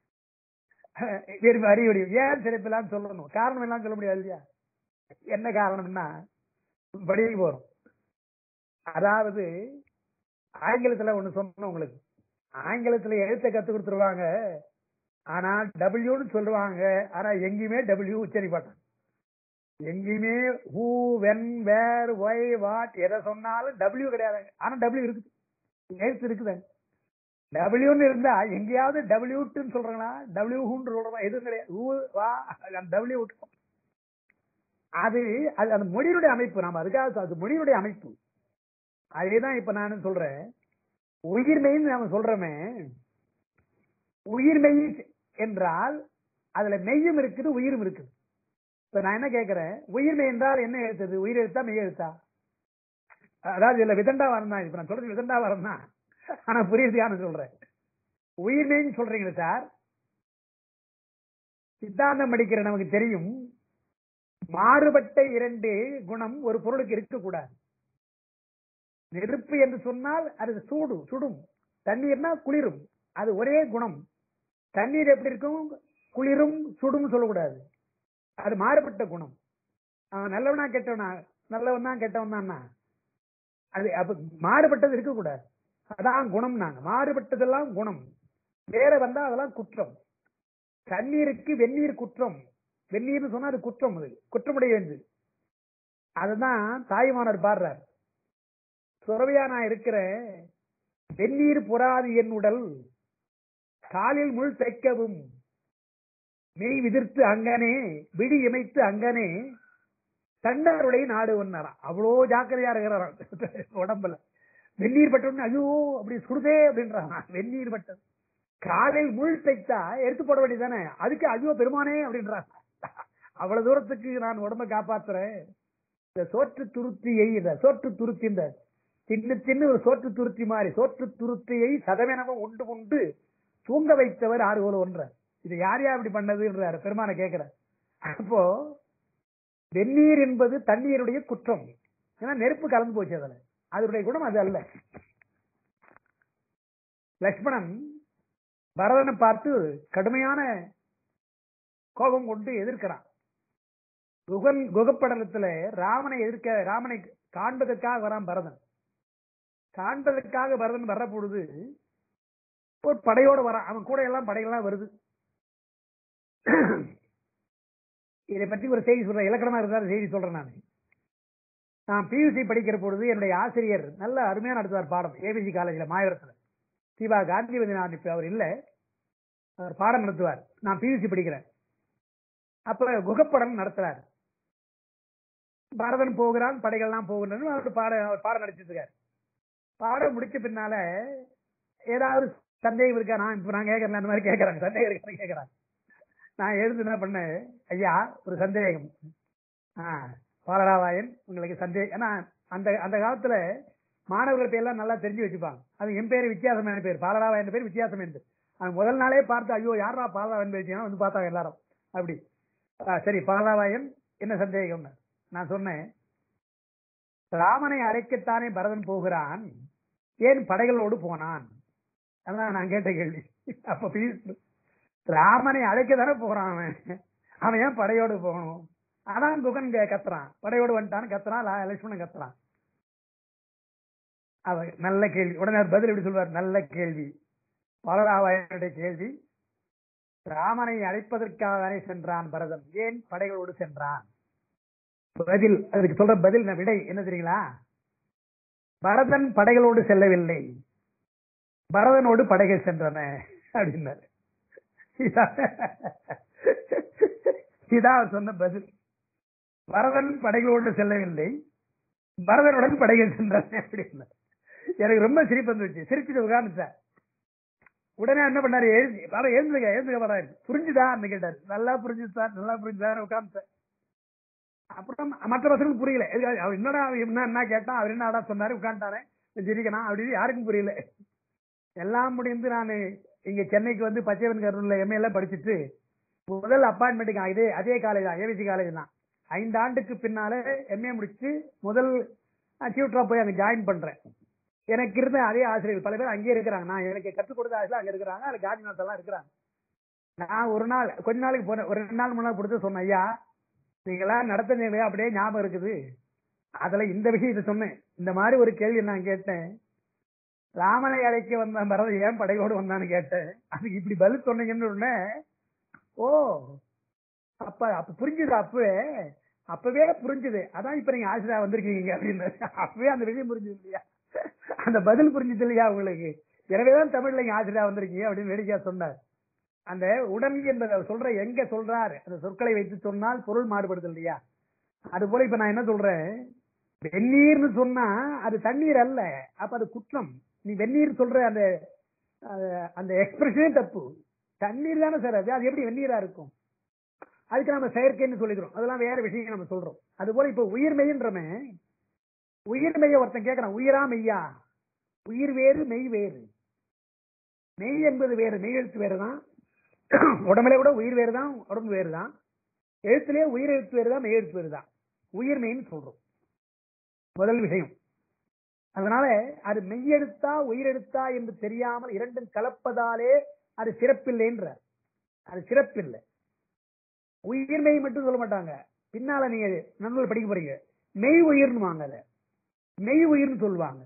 வேறு வரி வடிவம் ஏன் சிறப்பில்லான்னு சொல்லணும் காரணம் எல்லாம் சொல்ல முடியாது இல்லையா என்ன காரணம்னா படிக்க போறோம் அதாவது ஆங்கிலத்துல ஒண்ணு சொன்னேன் உங்களுக்கு ஆங்கிலத்துல எழுத்தை கத்து கொடுத்துருவாங்க ஆனா டபிள்யூன்னு சொல்லுவாங்க ஆனா எங்கேயுமே டபிள்யூ உச்சரி மாட்டாங்க எங்கேயுமே who when where why what எதை சொன்னாலும் டபிள்யூ கிடையாது ஆனா டபிள்யூ இருக்குது எழுத்து இருக்குது டபிள்யூன்னு இருந்தா எங்கேயாவது டபிள்யூட்டுன்னு சொல்றாங்களா டபிள்யூ ஹூன்னு சொல்றோம் எதுவும் கிடையாது ஹூ வா டபிள்யூ விட்டுரும் அது அது அந்த மொழியினுடைய அமைப்பு நாம அதுக்காக அது மொழியினுடைய அமைப்பு அதேதான் இப்ப நான் சொல்றேன் உயிர்மெய்ன்னு நாம சொல்றோமே உயிர்மெய் என்றால் அதுல மெய்யும் இருக்குது உயிரும் இருக்குது இப்ப நான் என்ன கேட்கிறேன் உயிர்மை என்றால் என்ன எழுத்தது உயிர் எழுத்தா மெய் எழுத்தா அதாவது இதுல விதண்டா வரம் தான் இப்ப நான் சொல்றது விதண்டா வரம் தான் ஆனா புரியுதுன்னு சொல்றேன் உயிர்மைன்னு சொல்றீங்களே சார் சித்தாந்தம் படிக்கிற நமக்கு தெரியும் மாறுபட்ட இரண்டு குணம் ஒரு பொருளுக்கு இருக்கக்கூடாது நெருப்பு என்று சொன்னால் அது சூடு சுடும் தண்ணீர்னா குளிரும் அது ஒரே குணம் தண்ணீர் எப்படி இருக்கும் குளிரும் சுடும் சொல்லக்கூடாது அது மாறுபட்ட குணம் அவன் நல்லவனா கெட்டவனா நல்லவன் தான் கெட்டவன் தான் அது அப்ப மாறுபட்டது இருக்கக்கூடாது அதான் குணம் நாங்க மாறுபட்டதெல்லாம் குணம் வேற வந்தா அதெல்லாம் குற்றம் தண்ணீருக்கு வெந்நீர் குற்றம் வெந்நீர்னு சொன்னா அது குற்றம் அது குற்றமுடையது அதுதான் தாய்மானர் பாடுறார் சுரவையா நான் இருக்கிறேன் வெந்நீர் புறாது என் உடல் காலில் முள் தைக்கவும் மெய் விதிர்த்து அங்கனே விடி இமைத்து அங்கனே தண்டாருடைய நாடு ஒன்னாராம் அவ்வளோ ஜாக்கிரதையா இருக்கிறாராம் உடம்புல வெந்நீர் பட்டோன்னு ஐயோ அப்படி சுடுதே அப்படின்றான் வெந்நீர் பட்டம் காலில் முள் தைத்தா எடுத்து போட வேண்டியதானே அதுக்கு ஐயோ பெருமானே அப்படின்றான் அவ்வளவு தூரத்துக்கு நான் உடம்ப காப்பாத்துறேன் இந்த சோற்று துருத்தியை இந்த சோற்று துருத்தி இந்த தின்னு தின்னு ஒரு சோற்று துருத்தி மாதிரி சோற்று துருத்தியை சதவீனமும் உண்டு உண்டு தூங்க வைத்தவர் ஆறு போல ஒன்ற இது யார் யார் இப்படி பண்ணதுன்றாரு பெருமான கேட்கிற அப்போ வெந்நீர் என்பது தண்ணீருடைய குற்றம் ஏன்னா நெருப்பு கலந்து போச்சு அதுல அதனுடைய குணம் அது அல்ல லக்ஷ்மணன் பரதனை பார்த்து கடுமையான கோபம் கொண்டு எதிர்க்கிறான் குகன் குகப்படலத்துல ராமனை எதிர்க்க ராமனை காண்பதற்காக வரான் பரதன் காண்பதற்காக பரதன் வர்ற பொழுது ஒரு படையோட வரான் அவன் கூட எல்லாம் படைகள்லாம் வருது இதை பற்றி ஒரு செய்தி சொல்றேன் இலக்கணமா இருந்தாலும் செய்தி சொல்றேன் நான் நான் பியூசி படிக்கிற பொழுது என்னுடைய ஆசிரியர் நல்ல அருமையா நடத்துவார் பாடம் ஏபிசி காலேஜில் மாயவரத்தில் சிவா காந்திமதி நான் இப்ப அவர் இல்ல அவர் பாடம் நடத்துவார் நான் பியூசி படிக்கிறேன் அப்ப குகப்படம் நடத்துறாரு பரதன் போகிறான் படைகள்லாம் போகின்றன அவர் பாட அவர் பாடம் நடத்திட்டு இருக்காரு பாடம் முடிச்ச பின்னால ஏதாவது சந்தேகம் இருக்கா நான் இப்ப நான் கேட்கறேன் அந்த மாதிரி கேட்கறாங்க சந்தேகம் இருக்கான்னு கேட்கறாங்க நான் எழுந்து என்ன பண்ணேன் ஐயா ஒரு சந்தேகம் ஆ பாலராவாயன் உங்களுக்கு சந்தேகம் ஏன்னா அந்த அந்த காலத்துல மாணவர்கள் பேர்லாம் நல்லா தெரிஞ்சு வச்சுப்பாங்க அது என் பேர் வித்தியாசமான பேர் பாலராவாயன் பேர் வித்தியாசம் என்று அவன் முதல் நாளே பார்த்து ஐயோ யாரா பாலராவன் பேசியா வந்து பார்த்தாங்க எல்லாரும் அப்படி ஆ, சரி பாலராவாயன் என்ன சந்தேகம் நான் சொன்னேன் ராமனை அழைக்கத்தானே பரதன் போகிறான் ஏன் படைகளோடு போனான் அதான் நான் கேட்ட கேள்வி அப்ப please, ராமனை அழைக்க தானே போறான் அவன் அவன் ஏன் படையோடு போகணும் அதான் குகன் கே- கத்துறான் படையோடு வந்துட்டான்னு கத்துறான் லா- லட்சுமணன் கத்துறான் அவ நல்ல கேள்வி உடனே அவர் பதில் எப்படி சொல்வார் நல்ல கேள்வி பலராவாயனுடைய கேள்வி ராமனை அழைப்பதற்காக தானே சென்றான் பரதன் ஏன் படைகளோடு சென்றான் பதில் அதுக்கு சொல்ற பதில் நான் விடை என்ன தெரியுங்களா பரதன் படைகளோடு செல்லவில்லை பரதனோடு படைகள் சென்றன அப்படின்னாரு இதான் இதான் அவர் சொன்ன பதில் பரதன் படைகளோடு செல்லவில்லை பரதனுடன் படைகள் சென்றன அப்படின்னாரு எனக்கு ரொம்ப சிரிப்பு வந்துச்சு சிரிச்சுட்டு உட்கார்ந்துட்டேன் உடனே என்ன பண்ணாரு எழுதி வர எழுந்துங்க எழுந்துங்க வர புரிஞ்சுதா கேட்டாரு நல்லா புரிஞ்சுது சார் நல்லா புரிஞ்சுதா உட்கார்ந்துட்டேன் அப்புறம் மற்ற பசங்களுக்கு புரியல எதுக்காக அவர் என்னடா அவன் என்ன என்ன கேட்டான் அவர் என்னடா சொன்னாரு உட்காந்துட்டானே சிரிக்கணும் அப்படின்னு யாருக்கும் புரியல எல்லாம் முடிந்து நான் இங்க சென்னைக்கு வந்து பச்சைவன் கருணூர்ல எம்ஏ எல்லாம் படிச்சுட்டு முதல் அப்பாயின்மெண்ட்டுக்கு இதே அதே காலேஜ் தான் ஏவிசி காலேஜ் தான் ஐந்து ஆண்டுக்கு பின்னால எம்ஏ முடிச்சு முதல் டியூட்டரா போய் அங்க ஜாயின் பண்றேன் எனக்கு இருந்த அதே ஆசிரியர்கள் பல பேர் அங்கேயே இருக்கிறாங்க நான் எனக்கு கற்றுக் கொடுத்த ஆசிரியர் அங்க இருக்கிறாங்க அதுல காந்திநாத் எல்லாம் இருக்கிறாங்க நான் ஒரு நாள் கொஞ்ச நாளைக்கு போனேன் ஒரு ரெண்டு நாள் முன்னாடி கொடுத்து சொன்னேன் ஐயா நீங்களாம் நடத்துனீங்க அப்படியே ஞாபகம் இருக்குது அதுல இந்த விஷயத்தை சொன்னேன் இந்த மாதிரி ஒரு கேள்வி நான் கேட்டேன் ராமனை அழைக்க வந்த பரதன் ஏன் படையோடு வந்தான்னு கேட்டேன் அதுக்கு இப்படி பதில் சொன்னீங்கன்னு உடனே ஓ அப்ப அப்ப புரிஞ்சுது அப்பவே அப்பவே புரிஞ்சுது அதான் இப்ப நீங்க ஆசிரியர் வந்திருக்கீங்க அப்படின்னு அப்பவே அந்த விஷயம் புரிஞ்சுது இல்லையா அந்த பதில் புரிஞ்சுது இல்லையா உங்களுக்கு எனவேதான் தமிழ்ல இங்க ஆசிரியர் வந்திருக்கீங்க அப்படின்னு வேடிக்கையா சொன்னார் அந்த உடன் என்பதை அவர் சொல்ற எங்க சொல்றாரு அந்த சொற்களை வைத்து சொன்னால் பொருள் மாறுபடுது இல்லையா அது போல இப்ப நான் என்ன சொல்றேன் வெந்நீர்னு சொன்னா அது தண்ணீர் அல்ல அப்ப அது குற்றம் நீ வெந்நீர் சொல்ற அந்த அஹ், அந்த எக்ஸ்பிரஷனே தப்பு தண்ணீர் தானே சார் அது அது எப்படி வெந்நீரா இருக்கும் அதுக்கு நம்ம செயற்கைன்னு சொல்லிக்கிறோம் அதெல்லாம் வேற விஷயம் நம்ம சொல்றோம் அது போல இப்ப உயிர்மெய்ன்றமே உயிர்மெய்ய ஒருத்தன் கேட்கறான் உயிரா மெய்யா உயிர் வேறு மெய் வேறு மெய் என்பது வேறு மெய் எழுத்து வேறு தான் உடம்புல கூட உயிர் வேறு தான் உடம்பு வேறு தான் எழுத்துலயே உயிர் எழுத்து வேறு தான் மெய் எழுத்து வேறு தான் உயிர் மெய்ன்னு சொல்றோம் முதல் விஷயம் அதனால அது மெய்யெழுத்தா உயிரெழுத்தா என்று தெரியாமல் இரண்டும் கலப்பதாலே அது சிறப்பில்லைன்ற அது சிறப்பில்லை உயிர்மெய் மட்டும் சொல்ல மாட்டாங்க பின்னால நீங்க நண்பர்கள் படிக்க போறீங்க மெய் உயிர்னு வாங்க அதை மெய் உயிர்னு சொல்லுவாங்க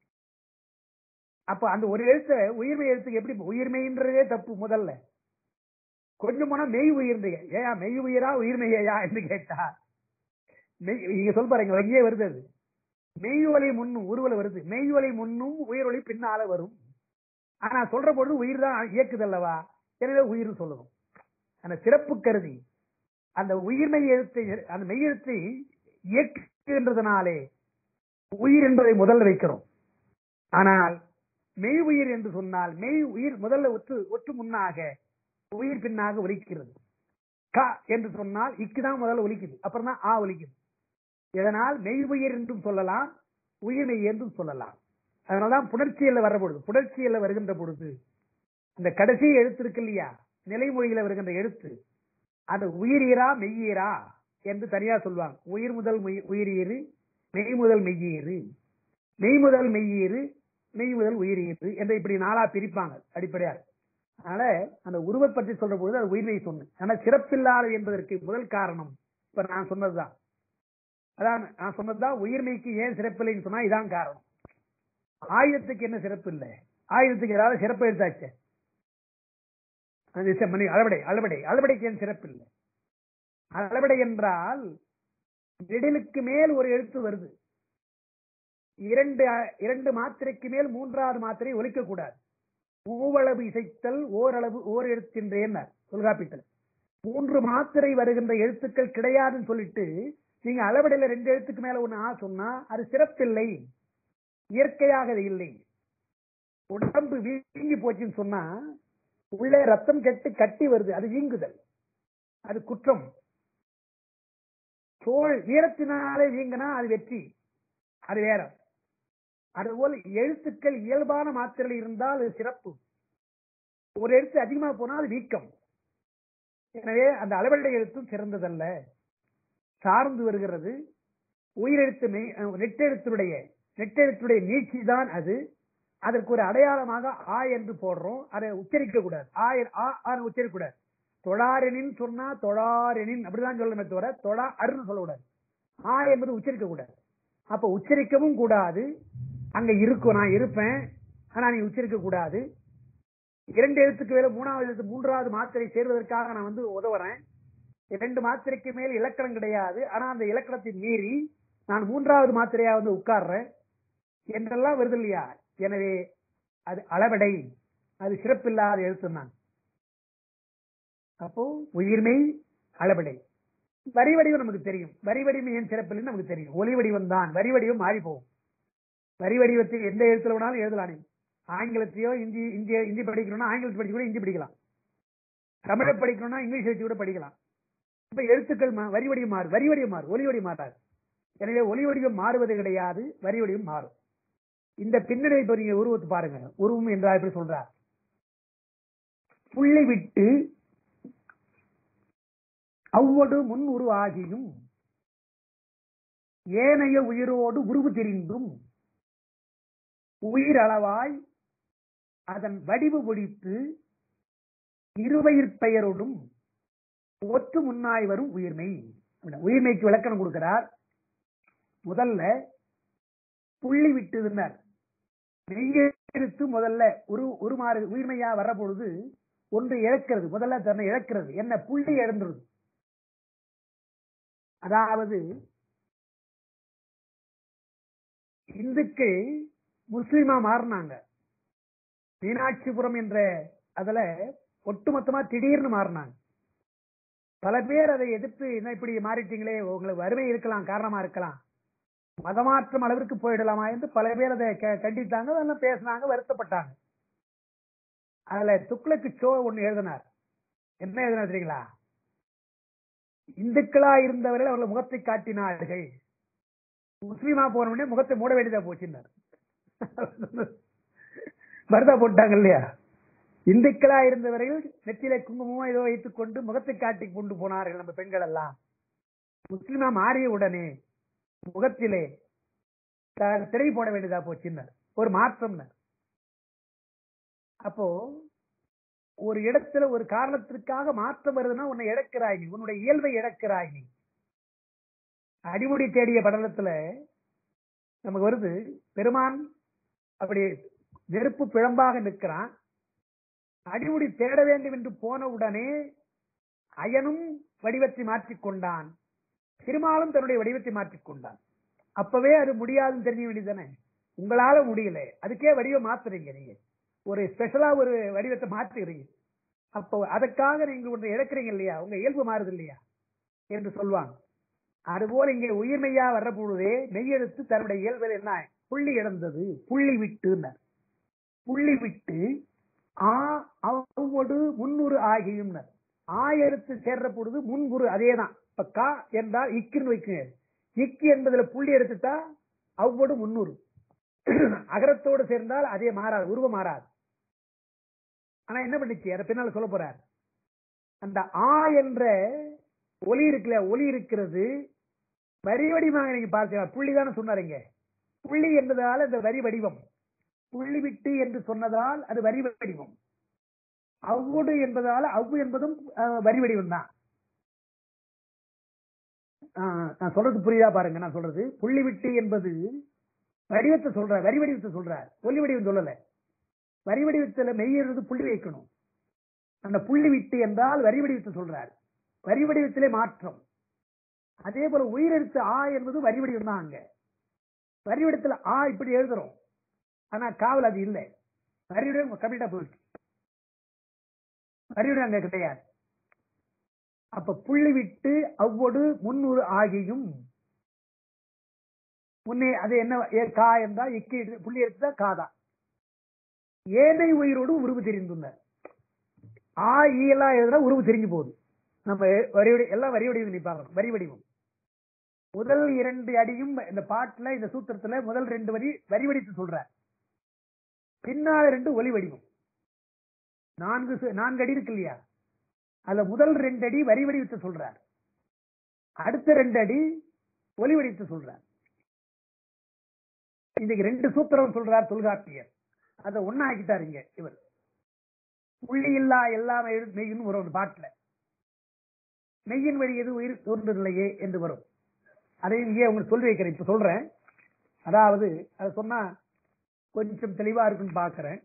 அப்ப அந்த ஒரு எழுத்த உயிர்மை எழுத்துக்கு எப்படி உயிர்மெய்ன்றதே தப்பு முதல்ல கொஞ்சம் போனா மெய் உயிர்ந்தீங்க ஏயா மெய் உயிரா உயிர்மெய்யா என்று கேட்டா மெய் இங்க சொல் பாருங்க எங்கேயே வருது அது மெய் ஒலி முன்னும் உருவல வருது மெய் ஒலி முன்னும் உயிர் ஒலி பின்னால வரும் ஆனா சொல்ற பொழுது உயிர் தான் இயக்குது அல்லவா எனவே உயிர்னு சொல்லணும் அந்த சிறப்பு கருதி அந்த உயிர்மெய் எழுத்தை அந்த மெய் எழுத்தை இயக்குகின்றதுனாலே உயிர் என்பதை முதல்ல வைக்கிறோம் ஆனால் மெய் உயிர் என்று சொன்னால் மெய் உயிர் முதல்ல ஒற்று ஒற்று முன்னாக உயிர் பின்னாக ஒலிக்கிறது க என்று சொன்னால் இக்கு தான் முதல்ல ஒலிக்குது அப்புறம் தான் ஆ ஒலிக்குது இதனால் மெய் உயிர் என்றும் சொல்லலாம் உயிர் மெய் என்றும் சொல்லலாம் அதனாலதான் புணர்ச்சியில வர்ற பொழுது புணர்ச்சியில வருகின்ற பொழுது இந்த கடைசி எழுத்து இருக்கு இல்லையா நிலைமொழியில வருகின்ற எழுத்து அது உயிரீரா மெய்யீரா என்று தனியா சொல்லுவாங்க உயிர் முதல் மெய்- உயிரீரு மெய் முதல் மெய்யீரு மெய் முதல் மெய்யீரு மெய் முதல் உயிரியது என்று இப்படி நாளா பிரிப்பாங்க அடிப்படையாக அதனால அந்த உருவத்தை பற்றி சொல்ற பொழுது அது உயிர்மையை சொன்னேன் ஆனா சிறப்பில்லாதது என்பதற்கு முதல் காரணம் இப்ப நான் சொன்னதுதான் அதான் நான் சொன்னதுதான் உயிர்மைக்கு ஏன் சிறப்பில்லைன்னு சொன்னா இதான் காரணம் ஆயுதத்துக்கு என்ன சிறப்பு இல்லை ஆயுதத்துக்கு ஏதாவது சிறப்பு எடுத்தாச்சு அது சரி, மணி அளவடை அளவடை அளவடைக்கு ஏன் சிறப்பு இல்லை அளவடை என்றால் நெடிலுக்கு மேல் ஒரு எழுத்து வருது இரண்டு இரண்டு மாத்திரைக்கு மேல் மூன்றாவது மாத்திரை ஒலிக்க கூடாது மூவளவு இசைத்தல் ஓரளவு ஓர் எழுத்தின்றேன் தொல்காப்பித்தல் மூன்று மாத்திரை வருகின்ற எழுத்துக்கள் கிடையாதுன்னு சொல்லிட்டு நீங்க அளவடையில ரெண்டு எழுத்துக்கு மேல ஒண்ணு ஆ சொன்னா அது சிறப்பில்லை இயற்கையாக அது இல்லை உடம்பு வீங்கி போச்சுன்னு சொன்னா உள்ளே ரத்தம் கெட்டு கட்டி வருது அது வீங்குதல் அது குற்றம் தோல் வீரத்தினாலே வீங்கினா அது வெற்றி அது வேற அதுபோல் எழுத்துக்கள் இயல்பான மாத்திரை இருந்தால் அது சிறப்பு ஒரு எழுத்து அதிகமா போனால் அது வீக்கம் எனவே அந்த அளவெடை எழுத்தும் சிறந்ததல்ல சார்ந்து வருகிறது உயிரெழுத்து மெய்- அஹ் நெட்டெழுத்துடைய நெட்டெழுத்துடைய நீட்சி தான் அது அதற்கு ஒரு அடையாளமாக ஆ என்று போடுறோம் அதை உச்சரிக்க கூடாது ஆ எ- ஆ ஆன்னு உச்சரிக்க கூடாது தொழாரெனின் சொன்னா தொழாரெனின் அப்படிதான் சொல்லணுமே தவிர தொழா அருன்னு சொல்லக்கூடாது ஆ என்பது உச்சரிக்க கூடாது அப்ப உச்சரிக்கவும் கூடாது அங்க இருக்கும் நான் இருப்பேன் ஆனா நீ உச்சரிக்க கூடாது இரண்டு எழுத்துக்கு மேல மூணாவது எழுத்து மூன்றாவது மாத்திரை சேர்வதற்காக நான் வந்து உதவுறேன் இரண்டு மாத்திரைக்கு மேல் இலக்கணம் கிடையாது ஆனா அந்த இலக்கணத்தை மீறி நான் மூன்றாவது மாத்திரையா வந்து உட்கார்றேன் என்றெல்லாம் வருது இல்லையா எனவே அது அளவடை அது சிறப்பில்லாத எழுத்து தான் அப்போ உயிர்மை அளவடை வரி வடிவம் நமக்கு தெரியும் வரி வடிவம் ஏன் சிறப்பில்லைன்னு நமக்கு தெரியும் ஒலி வடிவம் தான் வரி வடிவம் மாறி போகும் வரி வடிவத்தில் எந்த எழுத்துல வேணாலும் எழுதலாம் நீ ஆங்கிலத்தையோ இந்தி இந்திய இந்தி படிக்கணும்னா ஆங்கிலத்தை படிச்சு கூட இந்தி படிக்கலாம் தமிழை படிக்கணும்னா இங்கிலீஷ் வச்சு கூட படிக்கலாம் இப்ப எழுத்துக்கள் மா- வரி வடிவம் மாறு வரி வடிவம் மாறு ஒலி வடிவம் மாறாது எனவே ஒலி வடிவம் மாறுவது கிடையாது வரி வடிவம் மாறும் இந்த பின்னணி இப்ப நீங்க உருவத்தை பாருங்க உருவம் என்றால் எப்படி சொல்றார் புள்ளி விட்டு அவ்வொடு முன் உருவாகியும் ஏனைய உயிரோடு உருவு தெரிந்தும் உயிரளவாய் அதன் வடிவு ஒழித்து இருவயிர் பெயரோடும் ஒற்று முன்னாய் வரும் உயிர்மை அப்படின்னா உயிர்மைக்கு விளக்கணம் கொடுக்கிறார் முதல்ல புள்ளி விட்டுதுன்னார் மெய்யெழுத்து முதல்ல ஒரு உருமாறு உயிர்மையா வர்ற பொழுது ஒன்று இழக்கிறது முதல்ல தன்னை இழக்கிறது என்ன புள்ளி எழுந்துருது அதாவது இந்துக்கு முஸ்லிமா மாறினாங்க மீனாட்சிபுரம் என்ற அதுல ஒட்டுமொத்தமா திடீர்னு மாறினாங்க பல பேர் அதை எதிர்த்து என்ன இப்படி மாறிட்டீங்களே உங்களுக்கு வறுமை இருக்கலாம் காரணமா இருக்கலாம் மதமாற்றம் அளவிற்கு போயிடலாமா என்று பல பேர் அதை க- கண்டித்தாங்க அதெல்லாம் பேசினாங்க வருத்தப்பட்டாங்க அதுல துக்ளக்கு சோ ஒண்ணு எழுதினார் என்ன எழுதினார் தெரியுங்களா இந்துக்களா இருந்தவர்கள் அவர்கள் முகத்தை காட்டினார்கள் முஸ்லீமா போன உடனே முகத்தை மூட வேண்டியதா போச்சுன்னார் மருதா போட்டாங்க இல்லையா இந்துக்களா இருந்தவர்கள் நெத்தியில குங்குமமோ ஏதோ வைத்துக் கொண்டு முகத்தை காட்டி கொண்டு போனார்கள் நம்ம பெண்கள் எல்லாம் முஸ்லிமா மாறிய உடனே முகத்திலே த- திரை போட வேண்டியதா போச்சுன்னார் ஒரு மாற்றம் அப்போ ஒரு இடத்துல ஒரு காரணத்திற்காக மாற்றம் வருதுன்னா உன்னை இழக்கிறாய் நீ உன்னுடைய இயல்பை இழக்கிறாய் நீ அடிமுடி தேடிய படலத்துல நமக்கு வருது பெருமான் அப்படி நெருப்பு பிழம்பாக நிற்கிறான் அடிமுடி தேட வேண்டும் என்று போன உடனே அயனும் வடிவத்தை மாற்றிக் கொண்டான் திருமாலும் தன்னுடைய வடிவத்தை மாற்றிக் கொண்டான் அப்பவே அது முடியாதுன்னு தெரிஞ்ச வேண்டியதானே உங்களால முடியல அதுக்கே வடிவம் மாத்துறீங்க நீங்க ஒரு ஸ்பெஷலா ஒரு வடிவத்தை மாத்துகிறீங்க அப்போ அதுக்காக நீங்க ஒன்று இழக்கிறீங்க இல்லையா உங்க இயல்பு மாறுது இல்லையா என்று சொல்லுவாங்க அதுபோல இங்கே உயிர்மையா வர்ற பொழுதே மெய்யெழுத்து தன்னுடைய இயல்பில் என்ன புள்ளி இழந்தது புள்ளி விட்டு புள்ளி விட்டு ஆ அவ்வொடு முன்னுரு ஆகியும் ஆ எழுத்து சேர்ற பொழுது முன்புறு அதேதான் இப்ப கா என்றால் இக்குன்னு வைக்குங்க இக்கு என்பதுல புள்ளி எடுத்துட்டா அவ்வொடு முன்னூறு அகரத்தோடு சேர்ந்தால் அதே மாறாது உருவம் மாறாது ஆனா என்ன பண்ணுச்சு அதை பின்னால சொல்ல போறார் அந்த ஆ என்ற ஒலி இருக்குல்ல ஒலி இருக்கிறது வரி வடிவமாக நீங்க பார்த்தீங்க புள்ளி தானே சொன்னாருங்க புள்ளி என்பதால இந்த வரி வடிவம் புள்ளி விட்டு என்று சொன்னதால் அது வரி வடிவம் அவ்வோடு என்பதால் அவ்வு என்பதும் அஹ், வரி வடிவம் தான் ஆஹ், நான் சொல்றது புரியுதா பாருங்க நான் சொல்றது புள்ளி விட்டு என்பது வடிவத்தை சொல்ற வரி வடிவத்தை சொல்றார் ஒலி வடிவம் சொல்லல வரி வடிவத்துல மெய்யறது புள்ளி வைக்கணும் அந்த புள்ளி விட்டு என்றால் வரி வடிவத்தை சொல்றார் வரி வடிவத்திலே மாற்றம் அதே போல உயிரெழுத்து ஆ என்பது வரி வடிவம் தான் அங்க வரி வடிவத்துல ஆ இப்படி எழுதுறோம் ஆனா காவல் அது இல்லை வரி வடிவம் கம்ப்ளீட்டா போயிடுச்சு வரி வடிவம் அங்க கிடையாது அப்ப புள்ளி விட்டு அவ்வொடு முன்னூறு ஆகியும் முன்னே அது என்ன ஏ, கா என்றால் இக்கு எடுத்து- புள்ளி எடுத்தா காதா ஏனை உயிரோடு உருவு தெரிந்துள்ளார் ஆ ஈ எல்லாம் எழுதுனா உருவு தெரிஞ்சு போகுது நம்ம வரி வடி எல்லாம் வரி வடிவம் நீ பார்க்கணும் வரி வடிவம் முதல் இரண்டு அடியும் இந்த பாட்டுல இந்த சூத்திரத்துல முதல் ரெண்டு வரி வரி வடித்து சொல்ற பின்னால் ரெண்டு ஒலி வடிவம் நான்கு சு- நான்கு அடி இருக்கு இல்லையா அதுல முதல் ரெண்டு அடி வரி வடிவத்தை சொல்றார் அடுத்த ரெண்டு அடி ஒலி வடிவத்தை சொல்றார் இன்னைக்கு ரெண்டு சூத்திரம் சொல்றார் தொல்காப்பியர் அதை ஒன்னாக்கிட்டார் இங்க இவர் புள்ளி இல்லா எல்லாமே மெய்யின் வரும் ஒரு பாட்டுல மெய்யின் வழி எது உயிர் தோன்றவில்லையே என்று வரும் அதையும் இங்கே உங்களுக்கு சொல்லி வைக்கிறேன் இப்ப சொல்றேன் அதாவது அதை சொன்னா கொஞ்சம் தெளிவா இருக்குன்னு பாக்குறேன்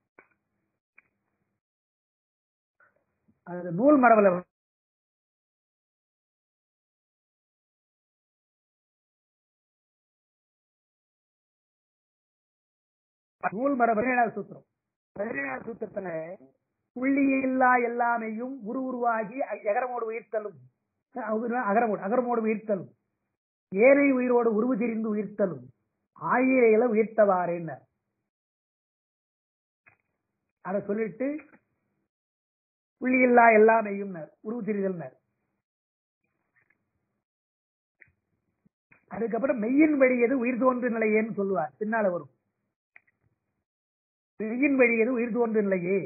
அது நூல் மரபுல நூல் மரபு பதினேழாவது சூத்திரம் பதினேழாவது சூத்திரத்துல புள்ளி இல்லா எல்லாமையும் உரு உருவாகி அ- எகரமோடு உயிர்த்தலும் அஹ் அகரமோடு அகரமோடு உயிர்த்தலும் ஏனை உயிரோடு உருவு தெரிந்து உயிர்த்தலும் ஆயிரையில உயிர்த்தவாறேன்ன அத சொல்லிட்டு புள்ளி இல்லா எல்லாமையும் உருவு தெரிதல் அதுக்கப்புறம் மெய்யின் வழி எது உயிர் தோன்று நிலையேன்னு சொல்லுவார் பின்னால வரும் மெய்யின் வழி எது உயிர் தோன்று நிலையே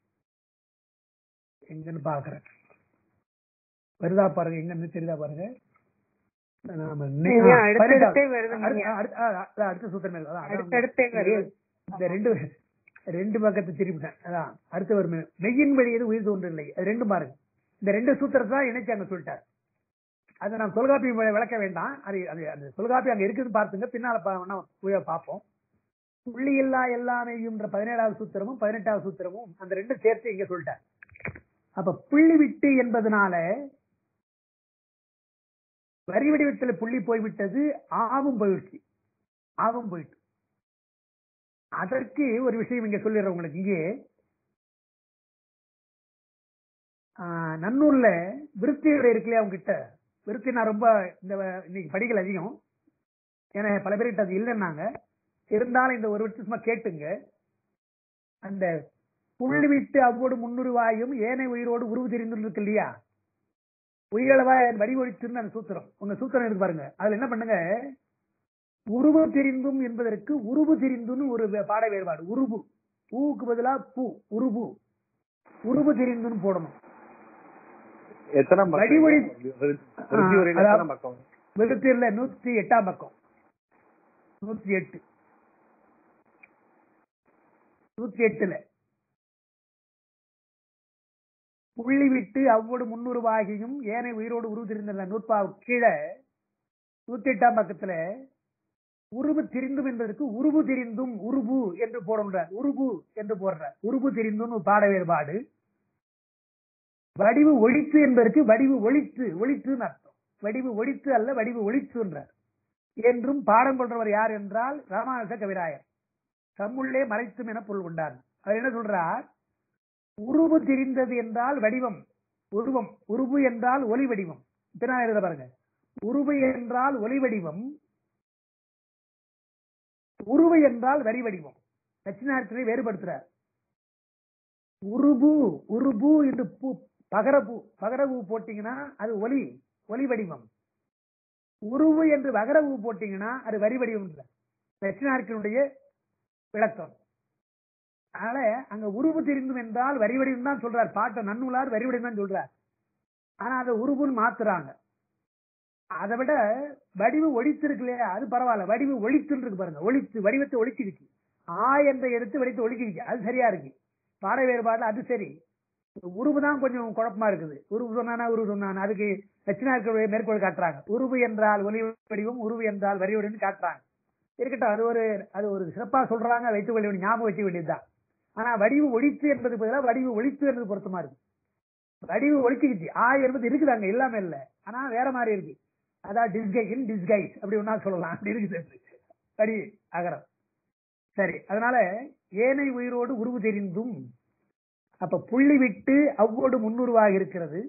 எங்கன்னு பாக்குறேன் வருதா பாருங்க எங்கன்னு தெரியுதா பாருங்க நாம நெ- ஐயா, ஆ, அடுத்தடுத்தே பதினெட்டாவது. வருதுங்க. அடுத்த- அடுத்த- ஆ, அதான் அடுத்த சூத்திரம் இருக்கு. அதான், அதான். அடுத்தடுத்தே வருது. இந்த ரெண்டு ரெண்டு பக்கத்தை திருப்பிட்டேன் அதான் அடுத்து வரும் மெய்யின் வழி எது உயிர் தோன்றவில்லை அது ரெண்டும் பாருங்க இந்த ரெண்டு சூத்திரத்தை தான் இணைச்சு அங்க சொல்லிட்டார் அதை நான் தொல்காப்பி வி- விளக்க வேண்டாம் அது அது அந்த தொல்காப்பி அங்க இருக்குதுன்னு பார்த்துங்க பின்னால பா- வேணா போய் பார்ப்போம் புள்ளி இல்லா எல்லாமேயும்ன்ற பதினேழாவது சூத்திரமும் பதினெட்டாவது சூத்திரமும் அந்த ரெண்டும் சேர்த்து இங்க சொல்லிட்டார் அப்ப புள்ளி விட்டு என்பதனால வரி வடிவத்துல புள்ளி போய்விட்டது ஆவும் போயிடுச்சு ஆவும் போயிட்டு அதற்கு ஒரு விஷயம் இங்க சொல்லிடுறேன் உங்களுக்கு இங்கே ஆஹ், நன்னூர்ல விருத்தியோட இருக்குல்லையா உங்ககிட்ட விருத்தி நான் ரொம்ப இந்த வ- இன்னைக்கு படிக்கல அதிகம் ஏன்னா பல பேர்கிட்ட அது இல்லைன்னாங்க இருந்தாலும் இந்த ஒரு வருஷமா கேட்டுங்க அந்த புள்ளி விட்டு அவ்வோடு முன்னுருவாயும் ஏனை உயிரோடு உருவு தெரிந்து இருக்கு இல்லையா உயிரளவா வடிவொழித்துன்னு அந்த சூத்திரம் உங்க சூத்திரம் இருக்கு பாருங்க அதுல என்ன பண்ணுங்க உருவு தெரிந்தும் என்பதற்கு உருவு தெரிந்துன்னு ஒரு வே- பாட வேறுபாடு உருவு பூவுக்கு பதிலா பூ உருவு உருவு தெரிந்துன்னு போடணும் எத்தனை பக்கம் வடிவொலி- விருத்தி உரையில அதாவது- எத்தனை பக்கம் விருத்தியில நூத்தி எட்டாம் பக்கம் நூத்தி எட்டு நூத்தி எட்டுல புள்ளி விட்டு அவ்வோடு முன்னுருவாகியும் ஏனை உயிரோடு உருவு தெரிந்த நூற்பா கீழே நூத்தி எட்டாம் பக்கத்துல உருவு தெரிந்தும் என்பதற்கு உருவு தெரிந்தும் உருபு என்று போடுறார் உருபு என்று போடுறார் உருபு தெரிந்தும் ஒரு பாட வேறுபாடு வடிவு ஒழித்து என்பதற்கு வடிவு ஒழித்து ஒழித்துன்னு அர்த்தம் வடிவு ஒழித்து அல்ல வடிவு ஒழித்துன்றார் என்றும் பாடம் கொள்றவர் யார் என்றால் ராமானுஜ கவிராயர் தம்முள்ளே மறைத்தும் என பொருள் கொண்டார் அவர் என்ன சொல்றார் உருவு தெரிந்தது என்றால் வடிவம் உருவம் உருவு என்றால் ஒலி வடிவம் பின்னால் எழுத பாருங்க உருவு என்றால் ஒலி வடிவம் உருவு என்றால் வரி வடிவம் தட்சிணார்த்தத்தை வேறுபடுத்துறார் உருபு உருபு என்று பூ பகரபூ பகரபூ போட்டீங்கன்னா அது ஒலி ஒலி வடிவம் உருவு என்று வகரவு போட்டீங்கன்னா அது வரி வடிவம் இல்லை தட்சிணார்க்கினுடைய விளக்கம் அதனால அங்க உருவு தெரிந்தும் என்றால் வரி வடிவம் தான் சொல்றார் பாட்ட நன்னூலார் வரி வடிவம் தான் சொல்றார் ஆனா அதை உருவுன்னு மாத்துறாங்க அதை விட வடிவு ஒழித்து இருக்கு இல்லையா அது பரவாயில்ல வடிவு ஒழித்துன்னு இருக்கு பாருங்க ஒழித்து வடிவத்தை ஒழிச்சிருச்சு ஆ என்ற எழுத்து வெடித்து ஒழிக்கிச்சு அது சரியா இருக்கு பாட வேறுபாடுல அது சரி உருவு தான் கொஞ்சம் குழப்பமா இருக்குது உருவு சொன்னானா உருவு சொன்னானா அதுக்கு தட்சிணாக்கள் மேற்கோள் காட்டுறாங்க உருவு என்றால் ஒலி வடிவம் உருவு என்றால் வரி வடிவம் காட்டுறாங்க இருக்கட்டும் அது ஒரு அது ஒரு சிறப்பா சொல்றாங்க வைத்து கொள்ள வேண்டிய ஞாபகம் வச்சுக்க வேண்டியதுதான் ஆனா வடிவு ஒழித்து என்பது பதிலாக வடிவு ஒழித்து என்பது பொருத்தமா இருக்கு வடிவு ஒழிச்சுக்கிச்சு ஆ என்பது இருக்குது அங்க இல்லாம இல்ல ஆனா வேற மாதிரி இருக்கு அதான் டிஸ்கைஸ் இன் டிஸ்கைஸ் அப்படி ஒன்னா சொல்லலாம் அப்படி இருக்குது வடி அகரம் சரி அதனால ஏனை உயிரோடு உருவு தெரிந்தும் அப்ப புள்ளி விட்டு அவ்வோடு முன்னுருவாக இருக்கிறது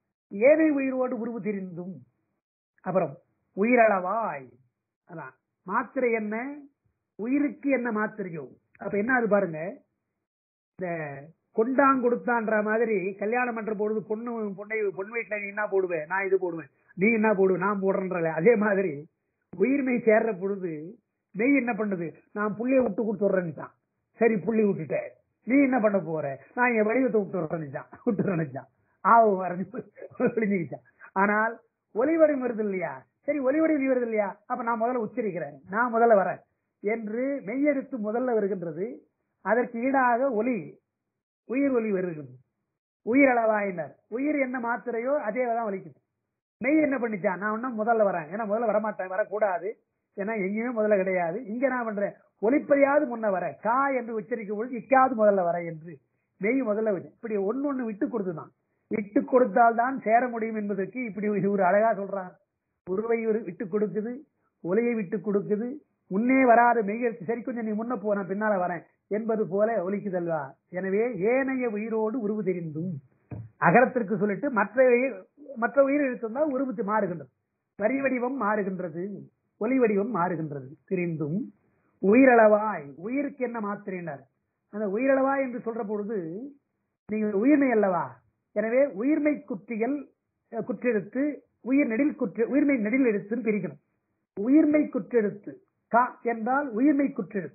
ஏனை உயிரோடு உருவு தெரிந்தும் அப்புறம் உயிரளவாய் அதான் மாத்திரை என்ன உயிருக்கு என்ன மாத்திரையோ அப்ப என்ன அது பாருங்க இந்த கொண்டாங் கொடுத்தான்ற மாதிரி கல்யாணம் பண்ற பொழுது பொண்ணு பொண்ணை பொண்ணு வீட்டுல நீ என்ன போடுவேன் நான் இது போடுவேன் நீ என்ன போடுவ நான் போடுறேன்ற அதே மாதிரி உயிர்மை சேர்ற பொழுது மெய் என்ன பண்ணுது நான் புள்ளிய விட்டு கொடுத்துட்றேன்னுச்சான் சரி புள்ளி விட்டுட்டேன் நீ என்ன பண்ண போற நான் என் வடிவத்தை விட்டுறேன்னுச்சான் விட்டுறேன்னுச்சான் ஆவு வரைஞ்சு விழிஞ்சுக்கிச்சான் ஆனால் ஒலிவடிவம் வருது இல்லையா சரி ஒலிவடிவம் நீ வருது இல்லையா அப்ப நான் முதல்ல உச்சரிக்கிறேன் நான் முதல்ல வரேன் என்று மெய்யெழுத்து முதல்ல வருகின்றது அதற்கு ஈடாக ஒலி உயிர் ஒலி வருகிறது உயிரளவாயினர் உயிர் என்ன மாத்திரையோ அதே தான் ஒலிக்குது மெய் என்ன பண்ணிச்சான் நான் ஒன்னும் முதல்ல வரேன் ஏன்னா முதல்ல வரமாட்டேன் வரக்கூடாது ஏன்னா எங்கேயுமே முதல்ல கிடையாது இங்க நான் பண்றேன் ஒலிப்பதையாவது முன்ன வர கா என்று உச்சரிக்கும் பொழுது இக்காவது முதல்ல வர என்று மெய் முதல்ல வச்சு இப்படி ஒன்னு ஒண்ணு விட்டு கொடுத்துதான் விட்டு கொடுத்தால் தான் சேர முடியும் என்பதற்கு இப்படி ஒரு- ஒரு அழகா சொல்றாங்க உருவை ஒரு விட்டு கொடுக்குது ஒலியை விட்டு கொடுக்குது முன்னே வராத மெய்யெழுத்து சரி கொஞ்சம் நீ முன்ன போ நான் பின்னால வரேன் என்பது போல ஒலிக்குதல்வா எனவே ஏனைய உயிரோடு உருவு தெரிந்தும் அகரத்திற்கு சொல்லிட்டு மற்ற உயிர்- மற்ற உயிர் எழுத்துந்தான் உருவு மாறுகின்றது வரி வடிவம் மாறுகின்றது ஒலி வடிவம் மாறுகின்றது தெரிந்தும் உயிரளவாய் உயிருக்கு என்ன மாத்திரையினர் அந்த உயிரளவாய் என்று சொல்ற பொழுது நீங்கள் உயிர்மை அல்லவா எனவே உயிர்மை குற்றியல் அஹ், குற்றெழுத்து உயிர் நெடில் குற்ற உயிர்மை நெடில் எழுத்துன்னு பிரிக்கணும் உயிர்மை குற்றெழுத்து கா என்றால் உயிர்மை குற்றெழுத்து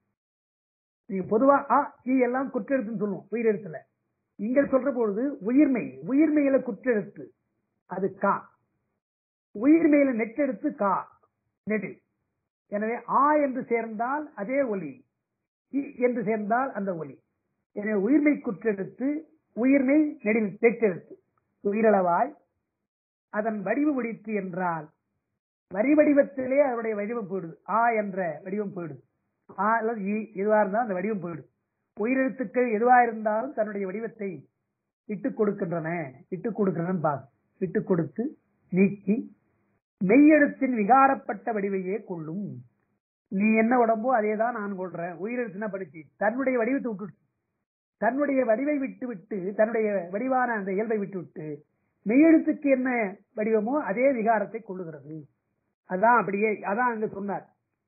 நீங்க பொதுவா ஆ இ எல்லாம் குற்றெழுத்துன்னு சொல்லுவோம் உயிரெழுத்துல இங்க சொல்ற பொழுது உயிர்மை உயிர்மையில குற்றெழுத்து அது கா உயிர்மையில நெட்டெழுத்து கா நெடில் எனவே ஆ என்று சேர்ந்தால் அதே ஒலி இ என்று சேர்ந்தால் அந்த ஒலி எனவே உயிர்மை குற்றெழுத்து உயிர்மை நெடில் நெட்டெழுத்து உயிரளவாய் அதன் வடிவு வடித்து என்றால் வரி வடிவத்திலே அதனுடைய வடிவம் போயிடுது ஆ என்ற வடிவம் போயிடுது ஆ அல்லது இ எதுவா இருந்தாலும் அந்த வடிவம் போயிடுது உயிரெழுத்துக்கள் எதுவா இருந்தாலும் தன்னுடைய வடிவத்தை விட்டு கொடுக்கின்றன விட்டு கொடுக்கின்றன பாஸ் விட்டு கொடுத்து நீக்கி மெய்யெழுத்தின் விகாரப்பட்ட வடிவையே கொள்ளும் நீ என்ன உடம்போ அதே தான் நான் கொள்றேன் உயிரெழுத்து என்ன படிச்சு தன்னுடைய வடிவத்தை விட்டுடுச்சு தன்னுடைய வடிவை விட்டு விட்டு தன்னுடைய வடிவான அந்த இயல்பை விட்டு விட்டு மெய்யெழுத்துக்கு என்ன வடிவமோ அதே விகாரத்தை கொள்ளுகிறது அதான் அப்படியே அதான் அங்க சொன்னார்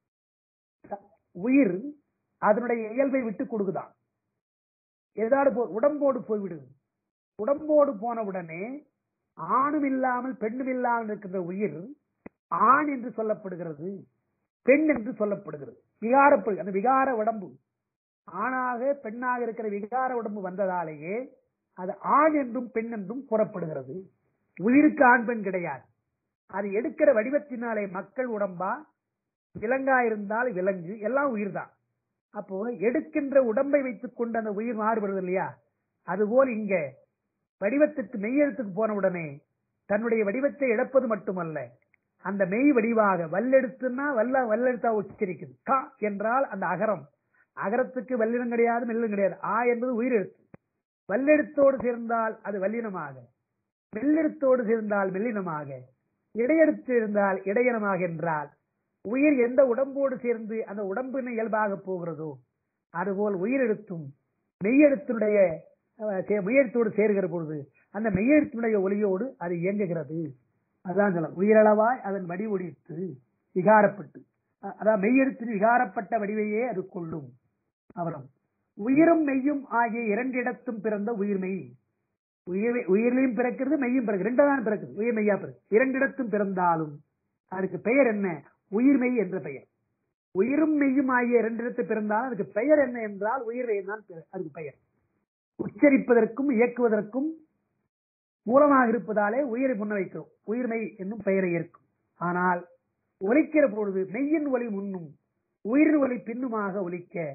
த- உயிர் அதனுடைய இயல்பை விட்டு கொடுக்குதான் ஏதாவது போ உடம்போடு போய்விடுது உடம்போடு போன உடனே ஆணும் இல்லாமல் பெண்ணும் இல்லாமல் இருக்கின்ற உயிர் ஆண் என்று சொல்லப்படுகிறது பெண் என்று சொல்லப்படுகிறது விகாரப்படு அந்த விகார உடம்பு ஆணாக பெண்ணாக இருக்கிற விகார உடம்பு வந்ததாலேயே அது ஆண் என்றும் பெண் என்றும் கூறப்படுகிறது உயிருக்கு ஆண் பெண் கிடையாது அது எடுக்கிற வடிவத்தினாலே மக்கள் உடம்பா விலங்கா இருந்தால் விலங்கு எல்லாம் உயிர்தான் அப்போ எடுக்கின்ற உடம்பை வைத்துக் கொண்டு அந்த உயிர் மாறுபடுது இல்லையா அதுபோல் இங்க வடிவத்துக்கு மெய்யெழுத்துக்கு போன உடனே தன்னுடைய வடிவத்தை இழப்பது மட்டுமல்ல அந்த மெய் வடிவாக வல்லெழுத்துன்னா வல்ல வல்லெழுத்தா உச்சரிக்குது கா என்றால் அந்த அகரம் அகரத்துக்கு வல்லினம் கிடையாது மெல்லும் கிடையாது ஆ என்பது உயிரெழுத்து வல்லெழுத்தோடு சேர்ந்தால் அது வல்லினமாக மெல்லெழுத்தோடு சேர்ந்தால் மெல்லினமாக இடையெழுத்து இருந்தால் இடையினமாக என்றால் உயிர் எந்த உடம்போடு சேர்ந்து அந்த உடம்பின் இயல்பாக போகிறதோ அதுபோல் உயிரெழுத்தும் மெய்யெழுத்தினுடைய அஹ், சே- மெய்யெழுத்தோடு சேர்கிற பொழுது அந்த மெய்யெழுத்தினுடைய ஒளியோடு அது இயங்குகிறது அதான் சொல்ல உயிரளவாய் அதன் வடி ஒடித்து விகாரப்பட்டு அ- அதான் மெய்யெழுத்தின் விகாரப்பட்ட வடிவையே அது கொள்ளும் அவரம் உயிரும் மெய்யும் ஆகிய இரண்டிடத்தும் பிறந்த உயிர்மெய் உயிர் உயிரிலையும் பிறக்கிறது மெய்யும் பிறகு ரெண்டாதான் பிறக்குது உயிர் மெய்யா பிறகு இரண்டிடத்தும் பிறந்தாலும் அதுக்கு பெயர் என்ன உயிர்மெய் என்ற பெயர் உயிரும் மெய்யும் ஆகிய இரண்டிடத்து பிறந்தாலும் அதுக்கு பெயர் என்ன என்றால் உயிர்மெய் தான் பெயர். அதுக்கு பெயர் உச்சரிப்பதற்கும் இயக்குவதற்கும் மூலமாக இருப்பதாலே உயிரை முன்ன வைக்கிறோம் உயிர்மெய் என்னும் பெயரை ஏற்கும் ஆனால் ஒலிக்கிற பொழுது மெய்யின் ஒலி முன்னும் உயிரின் ஒலி பின்னுமாக ஒலிக்க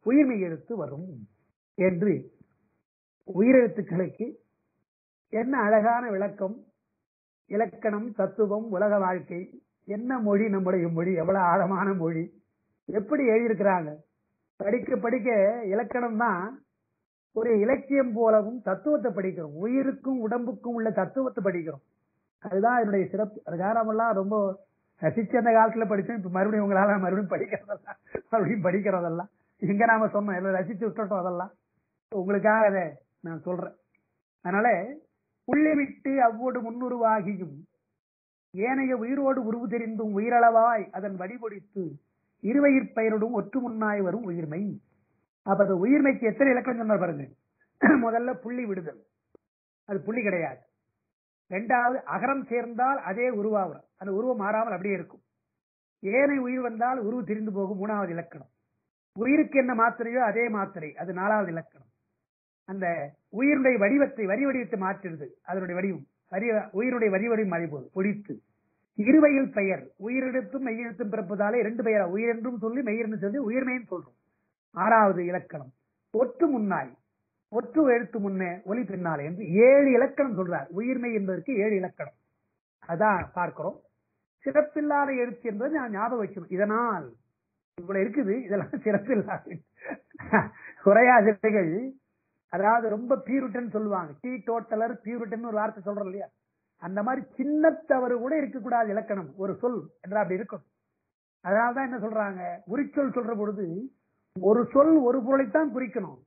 உயிர்மெய் எழுத்து வரும் என்று உயிரெழுத்துக்களுக்கு என்ன அழகான விளக்கம் இலக்கணம் தத்துவம் உலக வாழ்க்கை என்ன மொழி நம்முடைய மொழி எவ்வளவு ஆழமான மொழி எப்படி எழுதியிருக்கிறாங்க படிக்க படிக்க இலக்கணம் தான் ஒரு இலக்கியம் போலவும் தத்துவத்தை படிக்கிறோம் உயிருக்கும் உடம்புக்கும் உள்ள தத்துவத்தை படிக்கிறோம் அதுதான் என்னுடைய சிறப்பு அதுக்காக நாமெல்லாம் ரொம்ப ரசிச்சு அந்த காலத்துல படிச்சோம் இப்ப மறுபடியும் உங்களால மறுபடியும் படிக்கிறதெல்லாம் மறுபடியும் படிக்கிறதெல்லாம் எங்க நாம சொன்னோம் எல்லாம் ரசிச்சு விட்டுட்டோம் அதெல்லாம் உங்களுக்காக அதை நான் சொல்றேன் அதனால உள்ளே விட்டு அவ்வோடு முன்னுருவாகியும் ஏனைய உயிரோடு உருவு தெரிந்தும் உயிரளவாய் அதன் வடிபொடித்து இருவயிர் பெயரோடும் ஒற்று முன்னாய் வரும் உயிர்மை அப்ப அந்த உயிர்மைக்கு எத்தனை இலக்கணம் சொன்னார் பாருங்க முதல்ல புள்ளி விடுதல் அது புள்ளி கிடையாது ரெண்டாவது அகரம் சேர்ந்தால் அதே உருவாகும் அந்த உருவம் மாறாமல் அப்படியே இருக்கும் ஏனை உயிர் வந்தால் உருவு திரிந்து போகும் மூணாவது இலக்கணம் உயிருக்கு என்ன மாத்திரையோ அதே மாத்திரை அது நாலாவது இலக்கணம் அந்த உயிருடைய வடிவத்தை வரி வடிவத்தை மாற்றுறது அதனுடைய வடிவம் வரி உயிருடைய வரி வடிவம் மாறி போகுது பொடித்து இருவையில் பெயர் உயிரெழுத்தும் மெய்யெழுத்தும் பிறப்பதாலே இரண்டு பெயரா உயிர் என்றும் சொல்லி மெய் என்று சொல்லி உயிர்மைன்னு சொல்றோம் ஆறாவது இலக்கணம் ஒற்று முன்னாய் ஒற்று எழுத்து முன்னே ஒலி பின்னாலே என்று ஏழு இலக்கணம் சொல்றார் உயிர்மை என்பதற்கு ஏழு இலக்கணம் அதான் பார்க்கிறோம் சிறப்பில்லாத எழுத்து என்பது நான் ஞாபகம் வைக்கணும் இதனால் இவ்வளவு இருக்குது இதெல்லாம் சிறப்பில்லாத குறையாசிரியர்கள் அதாவது ரொம்ப பியூரிட்டன் சொல்லுவாங்க டீ டோட்டலர் பியூரிட்டன் ஒரு வார்த்தை சொல்றோம் இல்லையா அந்த மாதிரி சின்ன தவறு கூட இருக்கக்கூடாது இலக்கணம் ஒரு சொல் என்றா அப்படி இருக்கும் அதனாலதான் என்ன சொல்றாங்க உரிச்சொல் சொல்ற பொழுது ஒரு சொல் ஒரு பொருளைத்தான் குறிக்கணும்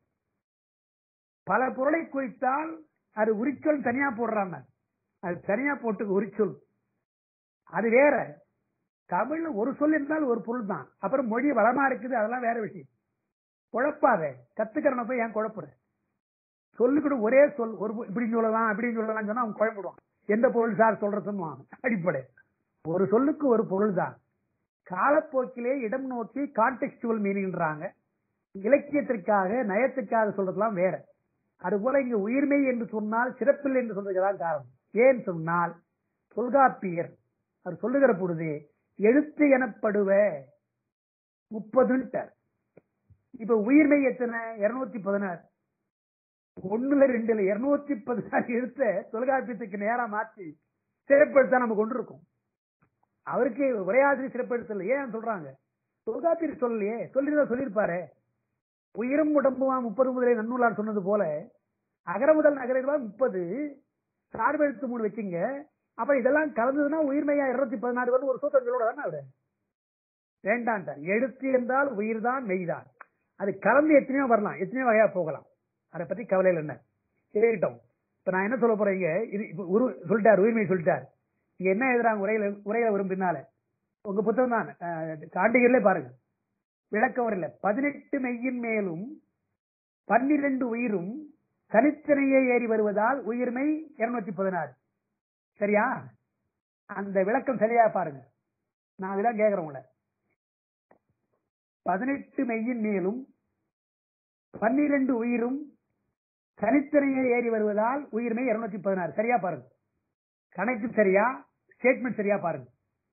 பல பொருளை குறித்தால் அது உரிச்சொல் தனியா போடுறாங்க அது தனியா போட்டு உரிச்சொல் அது வேற தமிழ்ல ஒரு சொல் இருந்தால் ஒரு பொருள் தான் அப்புறம் மொழி வளமா இருக்குது அதெல்லாம் வேற விஷயம் குழப்பாத கத்துக்கிறன போய் ஏன் குழப்புற சொல்லுக்கிட்டு ஒரே சொல் ஒரு பொ- இப்படி சொல்லலாம் இப்படின்னு சொல்லலாம் சொன்னா அவன் குழப்பிடுவான் எந்த பொருள் சார் சொல்றதுன்னு அடிப்படை ஒரு சொல்லுக்கு ஒரு பொருள் தான் காலப்போக்கிலே இடம் நோக்கி கான்டெக்சுவல் மீனிங்ன்றாங்க இலக்கியத்திற்காக நயத்துக்காக சொல்றதெல்லாம் வேற அதுபோல இங்க உயிர்மை என்று சொன்னால் சிறப்பில்லை என்று சொல்றதுதான் காரணம் ஏன் சொன்னால் தொல்காப்பியர் அவர் சொல்லுகிற பொழுது எழுத்து எனப்படுவ முப்பதுன்ட்டார் இப்ப உயிர்மை எத்தனை இருநூத்தி பதினாறு ஒண்ணுல ரெண்டுல இருநூத்தி பதினாறு எழுத்த தொல்காப்பியத்துக்கு நேரா மாற்றி சிறப்பெழுத்தா நம்ம கொண்டிருக்கோம் அவருக்கு உரையாசிரியர் சிறப்பெழுத்தல் ஏன் சொல்றாங்க தொல்காப்பியர் சொல்லலையே சொல்லிருந்தா சொல்லியிருப்பாரு உயிரும் உடம்புமா முப்பது முதலே நன்னூலார் சொன்னது போல அகர முதல் நகரவா முப்பது சார்பெழுத்து மூணு வச்சுங்க அப்ப இதெல்லாம் கலந்ததுன்னா உயிர்மையா இருநூத்தி பதினாறு வந்து ஒரு சூத்திரம் சொல்லோட தானே அவரு வேண்டான்ட்டார் எழுத்து என்றால் உயிர்தான் மெய்தான் அது கலந்து எத்தனையோ வரலாம் எத்தனையோ வகையா போகலாம் அதை பத்தி கவலையில் என்ன சரிட்டோம் இப்ப நான் என்ன சொல்ல போறேன் இங்க இது இப்ப உரு சொல்லிட்டார் உயிர்மை சொல்லிட்டார் இங்க என்ன எழுதுறாங்க உரையில உரையில வரும் பின்னால உங்க புத்தகம் தான் காண்டிகர்ல பாருங்க விளக்கம் வரல பதினெட்டு மெய்யின் மேலும் பன்னிரண்டு உயிரும் தனித்தனையே ஏறி வருவதால் உயிர்மை இருநூத்தி பதினாறு சரியா அந்த விளக்கம் சரியா பாருங்க நான் அதெல்லாம் கேட்கிறேன் உங்களை பதினெட்டு மெய்யின் மேலும் பன்னிரண்டு உயிரும் தனித்தனையே ஏறி வருவதால் உயிர்மை இருநூத்தி பதினாறு சரியா பாருங்க கணக்கு சரியா ஸ்டேட்மெண்ட் சரியா பாருங்க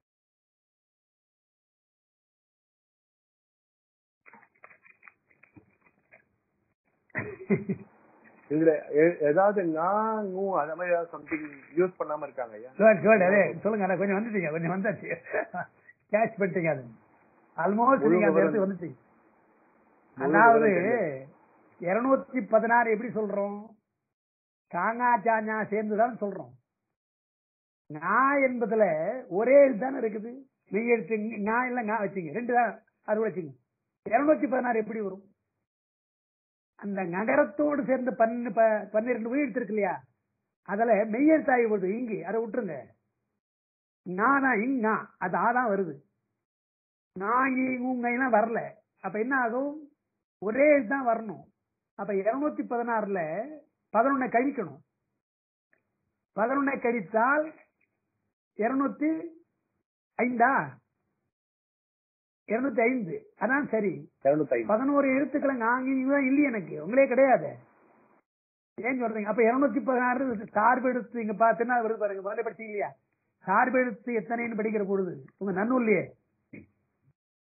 இதுல எ- ஏதாவது நான் ஊ, அந்த மாதிரி ஏதாவது சம்திங் யூஸ் பண்ணாம இருக்காங்க ஐயா Good, good. அதே சொல்லுங்க அண்ணா, கொஞ்சம் வந்துட்டீங்க கொஞ்சம் வந்தாச்சு கேட்ச் பண்ணிட்டீங்க அது ஆல்மோஸ்ட் முழு நீங்க அந்த விவரம். இடத்துக்கு வந்துட்டீங்க முழு அதாவது விவரம் இருநூத்தி பதினாறு எப்படி சொல்றோம் காங்கா சாஞ்சா சேர்ந்துதான் சொல்றோம் ngா என்பதுல ஒரே எழுத்து தானே இருக்குது மெய் எழுத்து ngா இல்ல ngா வச்சுங்க ரெண்டு தான் அது வச்சுங்க இருநூத்தி பதினாறு எப்படி வரும் அந்த நகரத்தோடு சேர்ந்த பன்னு ப- பன்னிரண்டு உயிர் இருக்கு இல்லையா அதுல மெய்யெழுத்தாகி போகுது இங்கு அதை விட்டுருங்க நானா இங்கா அது ஆதான் வருது நான் இங்கெல்லாம் வரல அப்ப என்ன ஆகும் ஒரே தான் வரணும் அப்ப இருநூத்தி பதினாறுல பதினொன்னை கழிக்கணும் பதினொன்னை கழித்தால் இருநூத்தி ஐந்தா இருநூத்தி ஐந்து அதான் சரி இருநூத்தி ஐந்து பதினோரு எழுத்துக்களை நாங்க இல்லையே எனக்கு உங்களே கிடையாது ஏன் சொல்றீங்க அப்ப இருநூத்தி பதினாறு சார்பு எடுத்து இங்க பாத்துன்னா வருது பாருங்க முதல்ல படிச்சீங்க இல்லையா சார்பு எடுத்து எத்தனைன்னு படிக்கிற பொழுது உங்க நன்னூல்லையே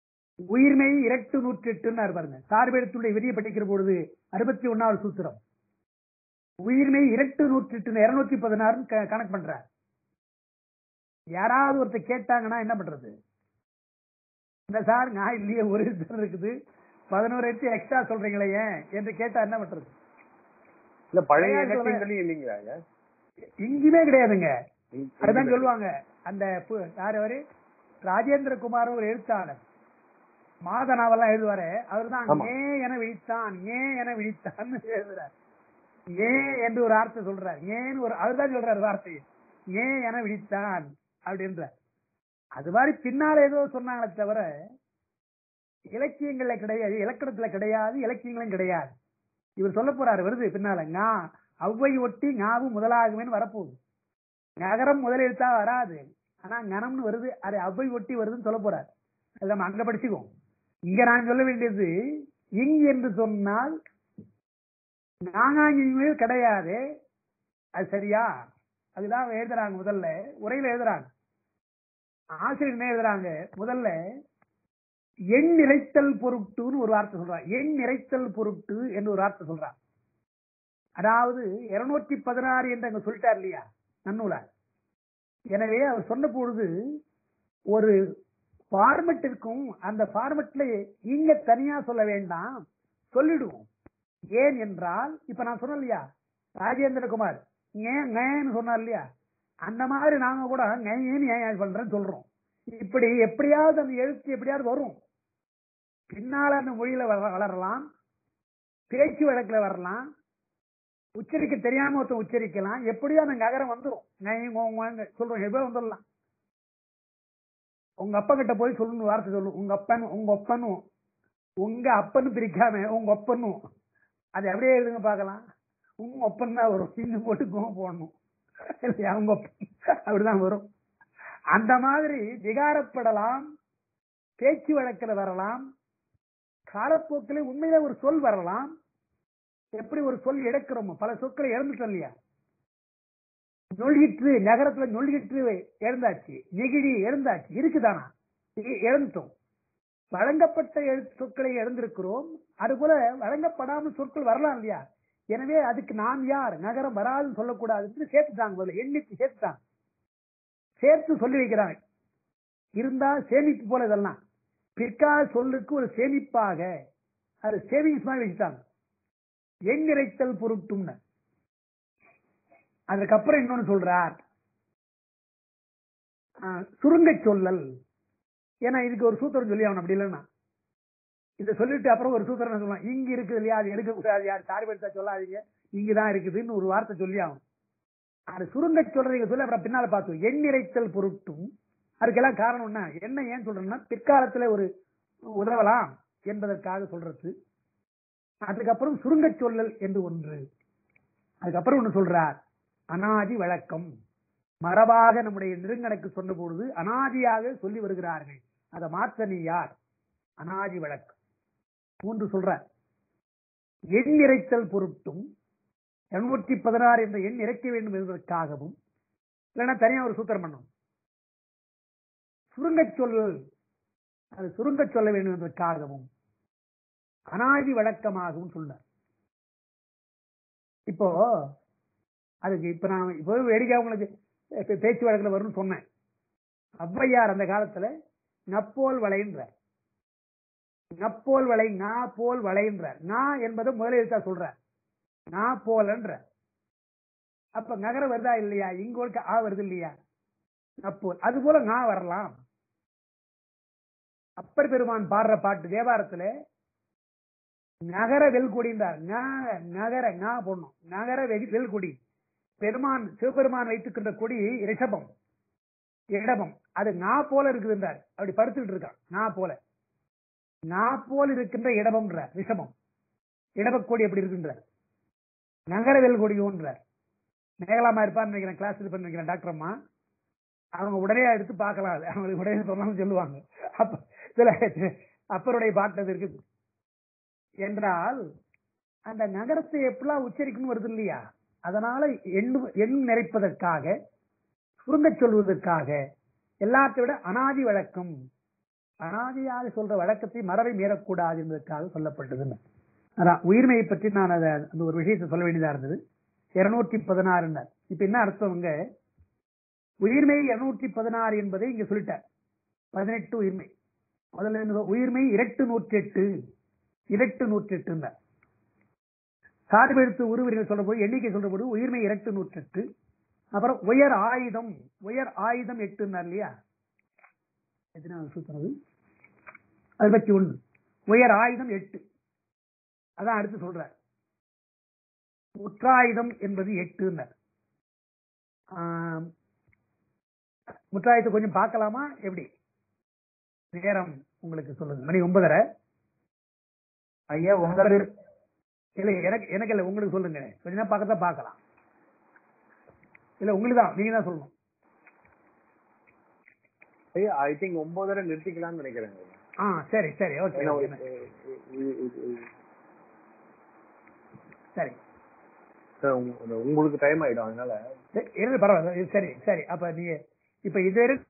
உயிர்மை இரட்டு நூற்றி எட்டுன்னு பாருங்க சார்பெடுத்துடைய விதியை படிக்கிற பொழுது அறுபத்தி ஒன்னாவது சூத்திரம் உயிர்மை இரட்டு நூற்றி எட்டு இருநூத்தி பதினாறுன்னு க- கணக்கு பண்றார் யாராவது ஒருத்தர் கேட்டாங்கன்னா என்ன பண்றது இந்த சார் நான் இல்லையே ஒரு இது இருக்குது பதினோரு எட்டு எக்ஸ்ட்ரா சொல்றீங்களே ஏன் என்று கேட்டா என்ன பண்றது இல்ல பழைய கிடையாது இலக்கியங்களையும் இல்லைங்களா ஐயா? எங்கேயுமே கிடையாதுங்க இங்க- அதுதான் சொல்லுவாங்க அந்த பு- யார் அவரு ராஜேந்திர குமார் ஒரு எழுத்தாளர் மாத நாவெல்லாம் எழுதுவாரு அவர் தான் ஆமா. ஏ என விழித்தான் ஏ என விழித்தான் எழுதுறார் ஏ என்று ஒரு வார்த்தை சொல்றார் ஏன்னு ஒரு அவர் தான் சொல்றாரு வார்த்தை ஏ என விழித்தான் அப்படின்றார் அது மாதிரி பின்னால ஏதோ சொன்னாங்களே தவிர இலக்கியங்கள்ல கிடையாது இலக்கணத்துல கிடையாது இலக்கியங்களும் கிடையாது இவர் சொல்ல போறாரு வருது பின்னால ngா அவ்வை ஒட்டி ஞாவும் முதலாகுமேன்னு வரப்போகுது நகரம் முதல் எழுத்தா வராது ஆனா கணம்னு வருது அது அவ்வை ஒட்டி வருதுன்னு சொல்ல போறார் அது நம்ம அங்க படிச்சுக்குவோம் இங்க நான் சொல்ல வேண்டியது இங் என்று சொன்னால் நாகாங்கிகள் கிடையாது அது சரியா அதுதான் எழுதுறாங்க முதல்ல உரையில எழுதுறாங்க ஆசிரியர் என்ன எழுதுறாங்க முதல்ல எண் நிறைத்தல் பொருட்டுன்னு ஒரு வார்த்தை சொல்றான் எண் நிறைத்தல் பொருட்டு என்று ஒரு வார்த்தை சொல்றான் அதாவது இருநூற்றி பதினாறு என்று அங்க சொல்லிட்டார் இல்லையா நன்னூலார் எனவே அவர் சொன்ன பொழுது ஒரு ஃபார்மெட் இருக்கும் அந்த ஃபார்மெட்ல இங்க தனியா சொல்ல வேண்டாம் சொல்லிடுவோம் ஏன் என்றால் இப்ப நான் சொன்னேன் இல்லையா ராஜேந்திரகுமார் ஏன் ஏன்னு சொன்னார் இல்லையா அந்த மாதிரி நாங்க கூட ஏன் ஏன் பண்றேன்னு சொல்றோம் இப்படி எப்படியாவது அந்த எழுத்து எப்படியாவது வரும் பின்னால அந்த மொழியில வள- வளரலாம் பேச்சு வழக்குல வரலாம் உச்சரிக்க தெரியாம ஒருத்தன் உச்சரிக்கலாம் எப்படியோ அந்த நகரம் வந்துரும் நான் இங்க உங்க வாங்க சொல்றோம் எப்போ வந்துடலாம் உங்க அப்பா கிட்ட போய் சொல்லணும் வார்த்தை சொல்லணும் உங்க அப்பன் உங்க அப்பனும் உங்க அப்பன்னு பிரிக்காம உங்க அப்பனும் அது அப்படியே எழுதுங்க பார்க்கலாம் உங்க ஒப்பன் தான் வரும் இன்னும் போட்டு கோவம் போடணும் இல்லையா உங்க ஒப்பன் அப்படிதான் வரும் அந்த மாதிரி விகாரப்படலாம் பேச்சு வழக்கில் வரலாம் காலப்போக்கில் உண்மையில ஒரு சொல் வரலாம் எப்படி ஒரு சொல் இழக்கிறோமோ பல சொற்களை இழந்துட்டோம் இல்லையா நொல்கிற்று நகரத்துல நொல்கிற்று இழந்தாச்சு நெகிழி இழந்தாச்சு இருக்குதானா இ- இழந்துட்டோம் வழங்கப்பட்ட எழுத்து சொற்களை இழந்திருக்கிறோம் அதுபோல வழங்கப்படாமல் சொற்கள் வரலாம் இல்லையா எனவே அதுக்கு நாம் யார் நகரம் வராதுன்னு சொல்லக்கூடாதுன்னு சேர்த்துட்டாங்க முதல்ல எண்ணிட்டு சேர்த்துட்டாங்க சேர்த்து சொல்லி வைக்கிறாங்க இருந்தா சேமிப்பு போல இதெல்லாம் பிற்கால சொல்லுக்கு ஒரு சேமிப்பாக அது சேவிங்ஸ் மாதிரி வச்சுட்டாங்க எண் இறைத்தல் பொருட்டும்னு அதுக்கப்புறம் இன்னொன்னு சொல்றார் சுருங்க சொல்லல் ஏன்னா இதுக்கு ஒரு சூத்திரம் சொல்லி ஆகணும் அப்படி இல்லைன்னா இதை சொல்லிட்டு அப்புறம் ஒரு சூத்திரம் என்ன சொல்லலாம் இங்க இருக்குது இல்லையா அது எடுக்க கூடாது யார் சார்பெடுத்தா சொல்லாதீங்க இங்கதான் இருக்குதுன்னு ஒரு வார்த்தை சொல்லி ஆகணும் அது சுருங்க சொல்றதுக்கு சொல்லி அப்புறம் பின்னால பார்த்தோம் எண் இறைத்தல் பொருட்டும் அதுக்கெல்லாம் காரணம் என்ன என்ன ஏன் சொல்றேன்னா பிற்காலத்துல ஒரு உதவலாம் என்பதற்காக சொல்றது அதுக்கப்புறம் சுருங்க சொல்லல் என்று ஒன்று அதுக்கப்புறம் ஒண்ணு சொல்றார் அனாதி வழக்கம் மரபாக நம்முடைய நெருங்கணக்கு சொன்ன பொழுது அனாதியாக சொல்லி வருகிறார்கள் அதை மாற்ற நீ யார் அனாதி வழக்கம் மூன்று சொல்றார் எண் இறைத்தல் பொருட்டும் இருநூற்றி பதினாறு என்ற எண் இறைக்க வேண்டும் என்பதற்காகவும் இல்லைன்னா தனியா ஒரு சூத்திரம் பண்ணும் சுருங்கச் சொல்லல் அது சுருங்கச் சொல்ல வேண்டும் என்பதற்காகவும் அனாதி வழக்கமாகவும் சொன்னார் இப்போ அதுக்கு இப்ப நான் இப்போ வேடிக்கை உங்களுக்கு இப்ப பேச்சு வழக்கில் வரும்னு சொன்னேன் ஔவையார் அந்த காலத்துல நப்போல் வளைன்றார் நப்போல் வளை நா போல் வளைன்றார் நா என்பதை முதல் எழுத்தா சொல்றார் நா போலன்ற அப்ப நகரம் வருதா இல்லையா இங்க ஒரு ஆ வருது இல்லையா நப்போல் அது போல நா வரலாம் அப்பர் பெருமான் பாடுற பாட்டு தேவாரத்துல நகர வெல்கொடின்றார் ந- நகர நா போடணும் நகர வெ- வெல்கொடி பெருமான் சிவபெருமான் வைத்துக்கின்ற கொடி ரிஷபம் இடபம் அது நா போல இருக்குதுன்றார் அப்படி படுத்துக்கிட்டு இருக்கான் நா போல நா போல் இருக்கின்ற இடபம்ன்ற ரிஷபம் இடபக்கொடி எப்படி இருக்குன்றார் நகர வெல்கொடியோன்றார் மேகலாமா இருப்பான்னு நினைக்கிறேன் கிளாஸ் இது பண்ணி நினைக்கிறேன் டாக்டர் அம்மா அவங்க உடனே எடுத்து பார்க்கலாம் அது அவங்களுக்கு உடனே சொன்னாலும் சொல்லுவாங்க அப்ப சில அப்பருடைய பாட்டு அது இருக்குது என்றால் அந்த நகரத்தை எப்படிலாம் உச்சரிக்கணும் வருது இல்லையா அதனால எண்ணு எண் நிறைப்பதற்காக சுருங்கச் சொல்வதற்காக எல்லாத்தை விட அனாதி வழக்கம் அனாதியாக சொல்ற வழக்கத்தை மரபை மீறக்கூடாது என்பதற்காக சொல்லப்பட்டதுன்னு அதான் உயிர்மையை பற்றி நான் அதை அந்த ஒரு விஷயத்தை சொல்ல வேண்டியதா இருந்தது இருநூற்றி பதினாறுன்னார் இப்ப என்ன அர்த்தம் இங்க உயிர்மை இருநூற்றி பதினாறு என்பதை இங்க சொல்லிட்டார் பதினெட்டு உயிர்மை முதல்ல என்ன உயிர்மை இரட்டு நூற்றி எட்டு இரட்டு நூற்றி எட்டுன்னார் சார்பெழுத்து உருவரிகள் சொல்றபோது எண்ணிக்கை சொல்றபோது உயிர்மை இரட்டு நூற்றி எட்டு அப்புறம் உயர் ஆயுதம் உயர் ஆயுதம் எட்டுன்னார் இல்லையா எத்தனாவது சூத்திரம் அது அறுபத்தி ஒண்ணு உயர் ஆயுதம் எட்டு அதான் அடுத்து சொல்றார் முற்றாயுதம் என்பது எட்டுன்னார் ஆம், முற்றாயுதத்தை கொஞ்சம் பார்க்கலாமா எப்படி நேரம் உங்களுக்கு சொல்லுங்க மணி ஒன்பதரை ஐயா உங்க விரு- இல்ல எனக்கு எனக்கு இல்ல உங்களுக்கு சொல்லுங்க கொஞ்ச நேரம் பார்க்கத்தான் பார்க்கலாம் இல்ல உங்களுக்கு தான் நீங்க தான் சொல்லணும் ஐ திங்க் ஒன்பதரை நிறுத்திக்கலாம்னு நினைக்கிறேன் ஆ சரி சரி ஓகே ஏன்னா, ஓகே. இது- இது- இது- இது- சரி சார், உங்க- உங்களுக்கு டைம் ஆயிடும் அதனால சரி, இருந்து பரவாயில்ல இது சரி சரி அப்ப நீங்க இப்ப இது வரை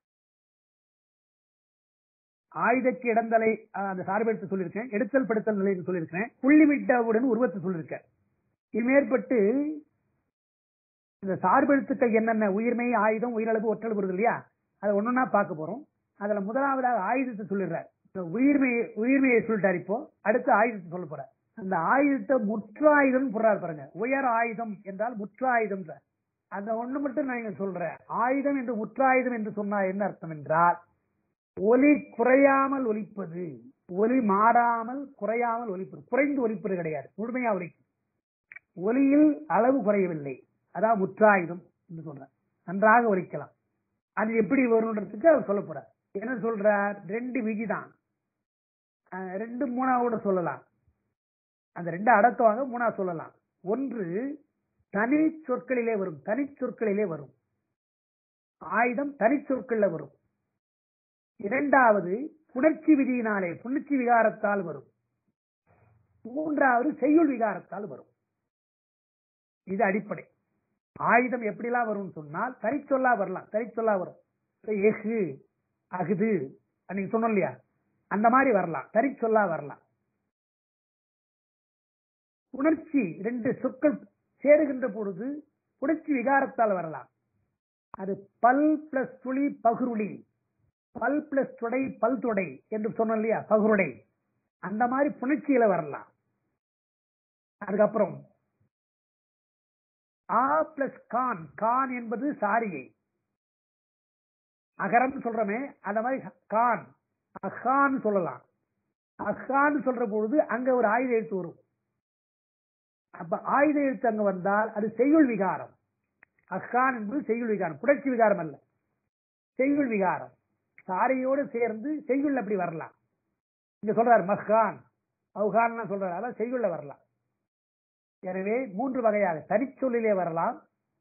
ஆயுதக்கு இடந்தலை அஹ், அந்த சார்பெடுத்து சொல்லியிருக்கேன் எடுத்தல் படுத்தல் நிலைன்னு சொல்லியிருக்கேன் புள்ளிமிட்டவுடன் உருவத்தை சொல்லியிருக்கேன் இது மேற்பட்டு இந்த சார்பெழுத்துக்கள் என்னென்ன உயிர்மை ஆயுதம் உயிரளவு ஒற்றல் வருது இல்லையா அதை ஒன்னொன்னா பார்க்க போறோம் அதுல முதலாவதாக ஆயுதத்தை சொல்லிடுறார் இந்த உயிர்மையை உயிர்மையை சொல்லிட்டார் இப்போ அடுத்து ஆயுதத்தை சொல்ல போறார் அந்த ஆயுதத்தை முற்றாயுதம் போடுறாரு பாருங்க உயர் ஆயுதம் என்றால் முற்றாயுதம் அந்த ஒண்ணு மட்டும் நான் இங்க சொல்றேன் ஆயுதம் என்று முற்றாயுதம் என்று சொன்னா என்ன அர்த்தம் என்றால் ஒலி குறையாமல் ஒலிப்பது ஒலி மாறாமல் குறையாமல் ஒலிப்பது குறைந்து ஒலிப்பது கிடையாது முழுமையா ஒலிக்கும் ஒலியில் அளவு குறையவில்லை அதான் முற்றாயுதம் என்று சொல்றேன் நன்றாக ஒலிக்கலாம் அது எப்படி வரும்ன்றதுக்கு அவர் சொல்ல போறார் என்ன சொல்றார் ரெண்டு விதி தான் அஹ் ரெண்டு மூணாவோட சொல்லலாம் அந்த ரெண்டு அடக்குவாங்க மூணா சொல்லலாம் ஒன்று தனி சொற்களிலே வரும் தனி சொற்களிலே வரும் ஆயுதம் தனி சொற்கள்ல வரும் இரண்டாவது புணர்ச்சி விதியினாலே புணர்ச்சி விகாரத்தால் வரும் மூன்றாவது செய்யுள் விகாரத்தால் வரும் இது அடிப்படை ஆயுதம் எப்படிலாம் வரும்னு சொன்னால் தனிச்சொல்லா வரலாம் தனிச்சொல்லா வரும் இப்ப எஃகு அகுது அன்னைக்கு சொன்னோம் இல்லையா அந்த மாதிரி வரலாம் தனிச்சொல்லா வரலாம் உணர்ச்சி ரெண்டு சொற்கள் சேருகின்ற பொழுது உணர்ச்சி விகாரத்தால் வரலாம் அது பல் பிளஸ் துளி பகுருளி பல் பிளஸ் தொடை பல் தொடை என்று சொன்னோம் இல்லையா பகுருடை அந்த மாதிரி புணர்ச்சியில வரலாம் அதுக்கப்புறம் ஆ பிளஸ் கான் கான் என்பது சாரியை அகரம் சொல்றோமே அந்த மாதிரி கான் அஹான் சொல்லலாம் அஹான் சொல்ற பொழுது அங்க ஒரு ஆயுத எழுத்து வரும் அப்ப ஆயுத எழுத்து அங்க வந்தால் அது செய்யுள் விகாரம் அஹான் என்பது செய்யுள் விகாரம் புணர்ச்சி விகாரம் அல்ல செய்யுள் விகாரம் சாரியோடு சேர்ந்து செய்யுள் அப்படி வரலாம் இங்க சொல்றாரு மஹான் அவுகான் சொல்றாரு அதான் செய்யுள்ள வரலாம் எனவே மூன்று வகையாக தனிச்சொல்லிலே வரலாம்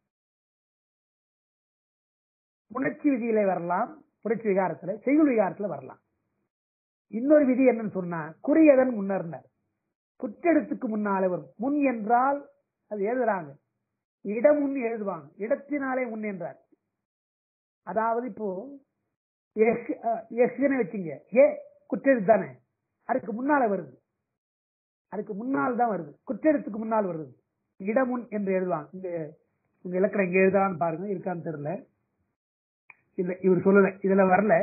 புணர்ச்சி விதியிலே வரலாம் புணர்ச்சி விகாரத்துல செய்யுள் விகாரத்துல வரலாம் இன்னொரு விதி என்னன்னு சொன்னா குறியதன் முன்னர்னர் குற்றெடுத்துக்கு முன்னாலே வரும் முன் என்றால் அது எழுதுறாங்க இடம் முன் எழுதுவாங்க இடத்தினாலே முன் என்றார் அதாவது இப்போ எஸ்ன்னு வச்சுங்க ஏ குற்றெழுத்து தானே அதுக்கு முன்னால வருது அதுக்கு முன்னால் தான் வருது குற்றெழுத்துக்கு முன்னால் வருது இடமுன் என்று எழுதுவாங்க இந்த உங்க இலக்கணம் இங்க எழுதான்னு பாருங்க இருக்கான்னு தெரியல இல்ல இவர் சொல்லல இதுல வரல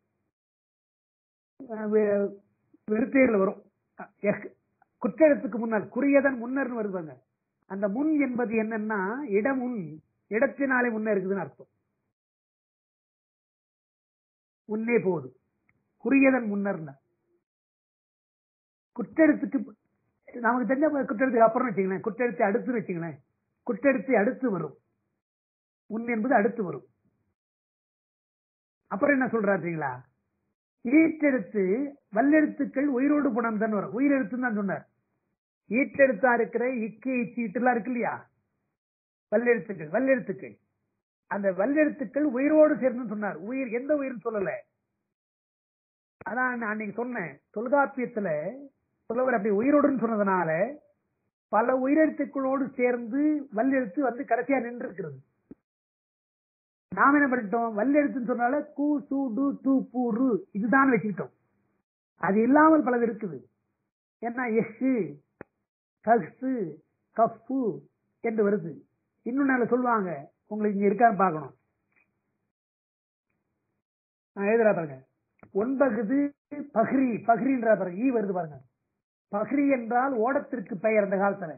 அஹ் வெ- வெறுப்பேர்ல வரும் அஹ் எஹ் குற்றெழுத்துக்கு முன்னால் குறியதன் முன்னர்னு வருவாங்க அந்த முன் என்பது என்னன்னா இடமுன் இடத்தினாலே முன்ன இருக்குதுன்னு அர்த்தம் முன்னே போகுது குறியதன் முன்னர்னா குற்றெழுத்துக்கு நமக்கு தெரிஞ்ச குற்றெழுத்துக்கு அப்புறம் வச்சுங்களேன் குற்றெழுத்து அடுத்து வச்சுங்களேன் குற்றெழுத்து அடுத்து வரும் முன் என்பது அடுத்து வரும் அப்புறம் என்ன சொல்றாருங்களா ஈட்டெழுத்து வல்லெழுத்துக்கள் உயிரோடு புணர்ந்தன்னு வரும் உயிரெழுத்துன்னு தான் சொன்னார் ஈட்டெழுத்தா இருக்கிற இக்கு இச்சீட்டுலாம் இருக்கு இல்லையா வல்லெழுத்துக்கள் வல்லெழுத்துக்கள் அந்த வல்லெழுத்துக்கள் உயிரோடு சேர்ந்து சொன்னார் உயிர் எந்த உயிர்னு சொல்லல அதான் நான் அன்னைக்கு சொன்னேன் தொல்காப்பியத்துல புலவர் அப்படி உயிரோடுன்னு சொன்னதுனால பல உயிரெழுத்துக்களோடு சேர்ந்து வல்லெழுத்து வந்து கடைசியா நின்று இருக்கிறது நாம என்ன பண்ணிட்டோம் வல்லெழுத்துன்னு சொன்னால கூ சு டு து பூ ரு இதுதான் வச்சுக்கிட்டோம் அது இல்லாமல் பலது இருக்குது ஏன்னா எஃகு கஃபு கஃபு என்று வருது இன்னும் நாங்க சொல்லுவாங்க உங்களுக்கு இங்க இருக்கான்னு பார்க்கணும் நான் எழுதுறா பாருங்க ஒன்பகுது பஹ்ரி பஹ்ரின்ற பாருங்க ஈ வருது பாருங்க பஹ்ரி என்றால் ஓடத்திற்கு பெயர் அந்த காலத்துல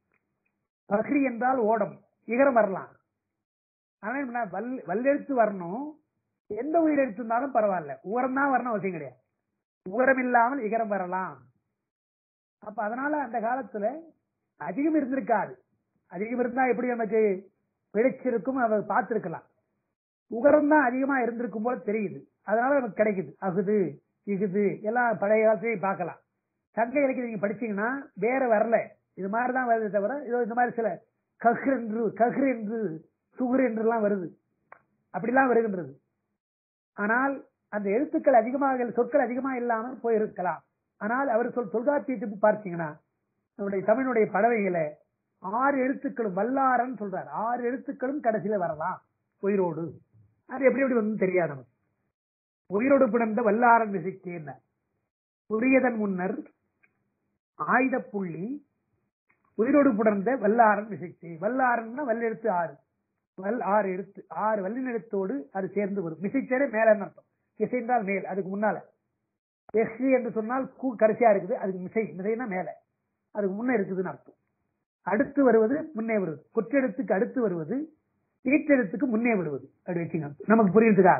பஹ்ரி என்றால் ஓடம் இகரம் வரலாம் ஆனா என்ன, வல் வல்லெழுத்து வரணும் எந்த உயிரெழுத்து இருந்தாலும் பரவாயில்ல உரம் தான் வரணும் அவசியம் கிடையாது உரம் இல்லாமல் இகரம் வரலாம் அப்ப அதனால அந்த காலத்துல அதிகம் இருந்திருக்காது அதிகம் இருந்தா எப்படி நமக்கு பிழைச்சிருக்கும் அதை பார்த்திருக்கலாம் உகரம் தான் அதிகமா இருந்திருக்கும் போல தெரியுது அதனால நமக்கு கிடைக்குது அகுது இகுது எல்லாம் பழைய காலத்திலேயே பார்க்கலாம் சங்க இலக்கியம் நீங்க படிச்சீங்கன்னா வேற வரல இது மாதிரி தான் வருது தவிர இதோ இந்த மாதிரி சில கஹ் என்று கஹ் என்று சுகுர் என்றெல்லாம் வருது அப்படிலாம் வருகின்றது ஆனால் அந்த எழுத்துக்கள் அதிகமாக சொற்கள் அதிகமா இல்லாமல் போயிருக்கலாம் ஆனால் அவர் சொல் தொல்காப்பியத்துக்கு பார்த்தீங்கன்னா நம்முடைய தமிழுடைய பறவைகளை ஆறு எழுத்துக்களும் வல்லாரன்னு சொல்றார் ஆறு எழுத்துக்களும் கடைசியில வரலாம் உயிரோடு அது எப்படி எப்படி வந்து தெரியாது நமக்கு உயிரோடு பிறந்த வல்லாரன் விசிக்கேன்ன உரியதன் முன்னர் ஆயுத புள்ளி உயிரோடு புணர்ந்த வல்லாரன் விசைத்தே வல்லாரன்னா வல்லெழுத்து ஆறு வல் ஆறு எழுத்து ஆறு வல்லின் எழுத்தோடு அது சேர்ந்து வரும் மிசைச்சேரே மேலன்னு அர்த்தம் இசை என்றால் மேல் அதுக்கு முன்னால எஸ் என்று சொன்னால் கூ கடைசியா இருக்குது அதுக்கு மிசை மிசைனா மேல அதுக்கு முன்ன இருக்குதுன்னு அர்த்தம் அடுத்து வருவது முன்னே வருவது கொற்றெழுத்துக்கு அடுத்து வருவது ஈட்டெழுத்துக்கு முன்னே வருவது அப்படி வச்சுங்க நமக்கு புரியுறதுக்காக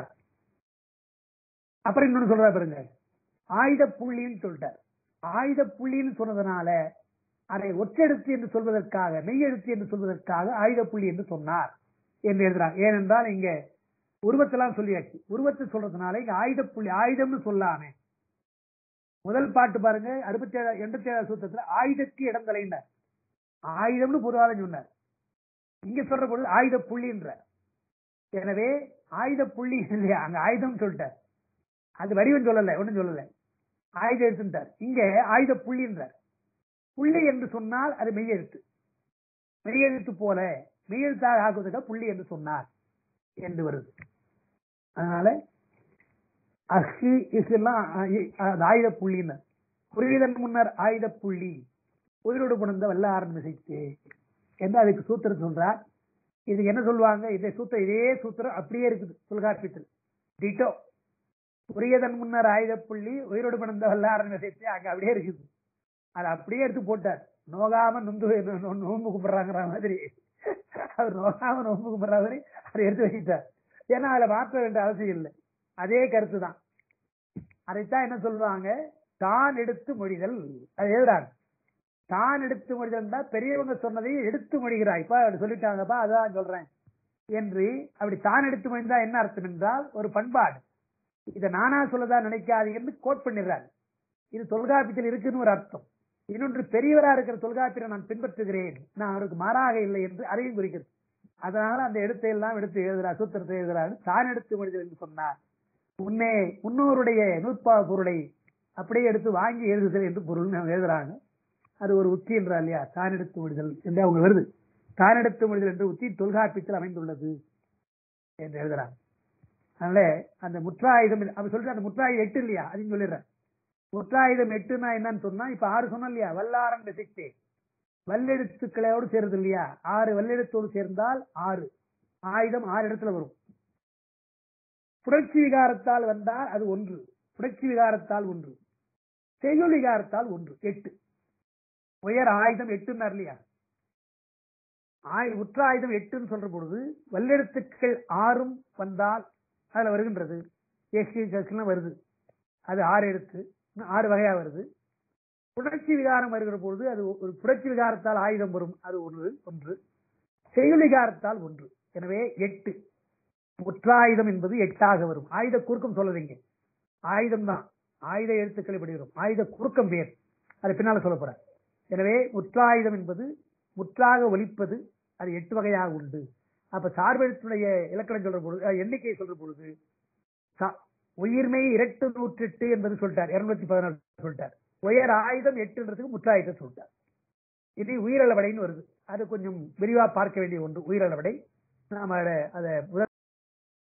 அப்புறம் இன்னொன்னு சொல்றா பாருங்க ஆயுத புள்ளின்னு சொல்லிட்டார் ஆயுத புள்ளின்னு சொன்னதுனால அதை ஒற்றெழுத்து என்று சொல்வதற்காக மெய்யெழுத்து என்று சொல்வதற்காக ஆயுத புள்ளி என்று சொன்னார் என்று எழுதுறாங்க ஏனென்றால் இங்க உருவத்தெல்லாம் சொல்லியாச்சு உருவத்தை சொல்றதுனால இங்க ஆயுத புள்ளி ஆயுதம்னு சொல்லாமே முதல் பாட்டு பாருங்க அறுபத்தி ஏழு எண்பத்தி ஏழாவது சூத்திரத்துல ஆயுதக்கு இடங்களைன்னார் ஆயுதம்னு பொதுவாக சொன்னார் இங்க சொல்ற பொழுது ஆயுத புள்ளின்ற எனவே ஆயுத புள்ளி இல்லையா அங்க ஆயுதம் சொல்லிட்டார் அது வடிவம் சொல்லல ஒண்ணும் சொல்லல ஆயுத எழுத்துட்டார் இங்க ஆயுத புள்ளின்றார் புள்ளி என்று சொன்னால் அது மெய்யெழுத்து மெய்யெழுத்து போல மெய்யெழுத்தாக ஆக்குவதற்காக புள்ளி என்று சொன்னார் என்று வருது அதனால அஹு இசுலாம் அது ஆயுத புள்ளின்னு புரியுதன் முன்னர் ஆயுத புள்ளி உயிரோடு புணர்ந்த வல்ல ஆரம்பிச்சு என்று அதுக்கு சூத்திரம் சொல்றார் இதுக்கு என்ன சொல்லுவாங்க இதே சூத்திரம் இதே சூத்திரம் அப்படியே இருக்குது தொல்காப்பியத்தில் டிட்டோ புரியதன் முன்னர் ஆயுத புள்ளி உயிரோடு பிறந்த வல்லாரன் விசைத்து அங்க அப்படியே இருக்குது அதை அப்படியே எடுத்து போட்டார் நோகாம நொந்து நொ- நோன்பு கும்பிடுறாங்கிற மாதிரி அவர் நோகாம நோன்பு கும்பிடுற மாதிரி அதை எடுத்து வச்சுட்டார் ஏன்னா அதுல மாற்ற வேண்டிய அவசியம் இல்லை அதே கருத்து தான் அதைத்தான் என்ன சொல்றாங்க தான் எடுத்து மொழிதல் அது எழுதுறாங்க தான் எடுத்து மொழிதல்னா பெரியவங்க சொன்னதை எடுத்து மொழிகிறாய் இப்ப அப்படி சொல்லிட்டாங்கப்பா அதான் சொல்றேன் என்று அப்படி தான் எடுத்து மொழிந்தா என்ன அர்த்தம் என்றால் ஒரு பண்பாடு இதை நானா சொல்லதா நினைக்காதீங்கன்னு கோட் பண்ணிடுறாரு இது தொல்காப்பியத்தில் இருக்குன்னு ஒரு அர்த்தம் இன்னொன்று பெரியவரா இருக்கிற தொல்காப்பியரை நான் பின்பற்றுகிறேன் நான் அவருக்கு மாறாக இல்லை என்று அதையும் குறிக்கிறது அதனால அந்த எழுத்தை எல்லாம் எடுத்து எழுதுறார் சூத்திரத்தை எழுதுறாரு தான் எடுத்து மொழிதல் என்று சொன்னார் முன்னே முன்னோருடைய நூற்பா பொருளை அப்படியே எடுத்து வாங்கி எழுதுதல் என்று பொருள் எழுதுறாங்க அது ஒரு உத்தி என்றா இல்லையா தான் எடுத்து மொழிதல் என்று அவங்க வருது தான் எடுத்து மொழிதல் என்று உத்தி தொல்காப்பியத்தில் அமைந்துள்ளது என்று எழுதுறாங்க அதனால அந்த முற்றாயுதம் அப்ப சொல்ற அந்த முற்றாயுதம் எட்டு இல்லையா அதையும் சொல்லிடுறேன் முற்றாயுதம் எட்டுனா என்னன்னு சொன்னா இப்ப ஆறு சொன்னோம் இல்லையா வல்லாரன் விசிக்தே வல்லெழுத்துக்களோடு சேருது இல்லையா ஆறு வல்லெழுத்தோடு சேர்ந்தால் ஆறு ஆயுதம் ஆறு இடத்துல வரும் புரட்சி விகாரத்தால் வந்தால் அது ஒன்று புரட்சி விகாரத்தால் ஒன்று செய்யுள் விகாரத்தால் ஒன்று எட்டு உயர் ஆயுதம் எட்டுன்னார் இல்லையா ஆய் உற்ற ஆயுதம் எட்டுன்னு சொல்ற பொழுது வல்லெழுத்துக்கள் ஆறும் வந்தால் அதுல வருகின்றது எக்ஸி கஸ்லாம் வருது அது ஆறு எழுத்து இன்னும் ஆறு வகையா வருது புரட்சி விகாரம் வருகிற பொழுது அது ஒரு புரட்சி விகாரத்தால் ஆயுதம் வரும் அது ஒன்று ஒன்று செயல் விகாரத்தால் ஒன்று எனவே எட்டு முற்றாயுதம் என்பது எட்டாக வரும் ஆயுத குறுக்கம் சொல்லதீங்க ஆயுதம் தான் ஆயுத எழுத்துக்கள் இப்படி வரும் ஆயுத குறுக்கம் பேர் அது பின்னால சொல்ல போறேன் எனவே முற்றாயுதம் என்பது முற்றாக ஒலிப்பது அது எட்டு வகையாக உண்டு அப்ப சார்பெழுத்துடைய இலக்கணம் சொல்ற பொழுது அஹ், எண்ணிக்கை சொல்ற பொழுது சா- உயிர்மை இரட்டு நூற்றெட்டு என்பது சொல்லிட்டார் இருநூத்தி பதினாலு சொல்லிட்டார் உயர் ஆயுதம் எட்டுன்றதுக்கு முற்றாயுதம் சொல்லிட்டார் இது உயிரளவடைன்னு வருது அது கொஞ்சம் விரிவா பார்க்க வேண்டிய ஒன்று உயிரளவடை நாம அதை அதை முதல்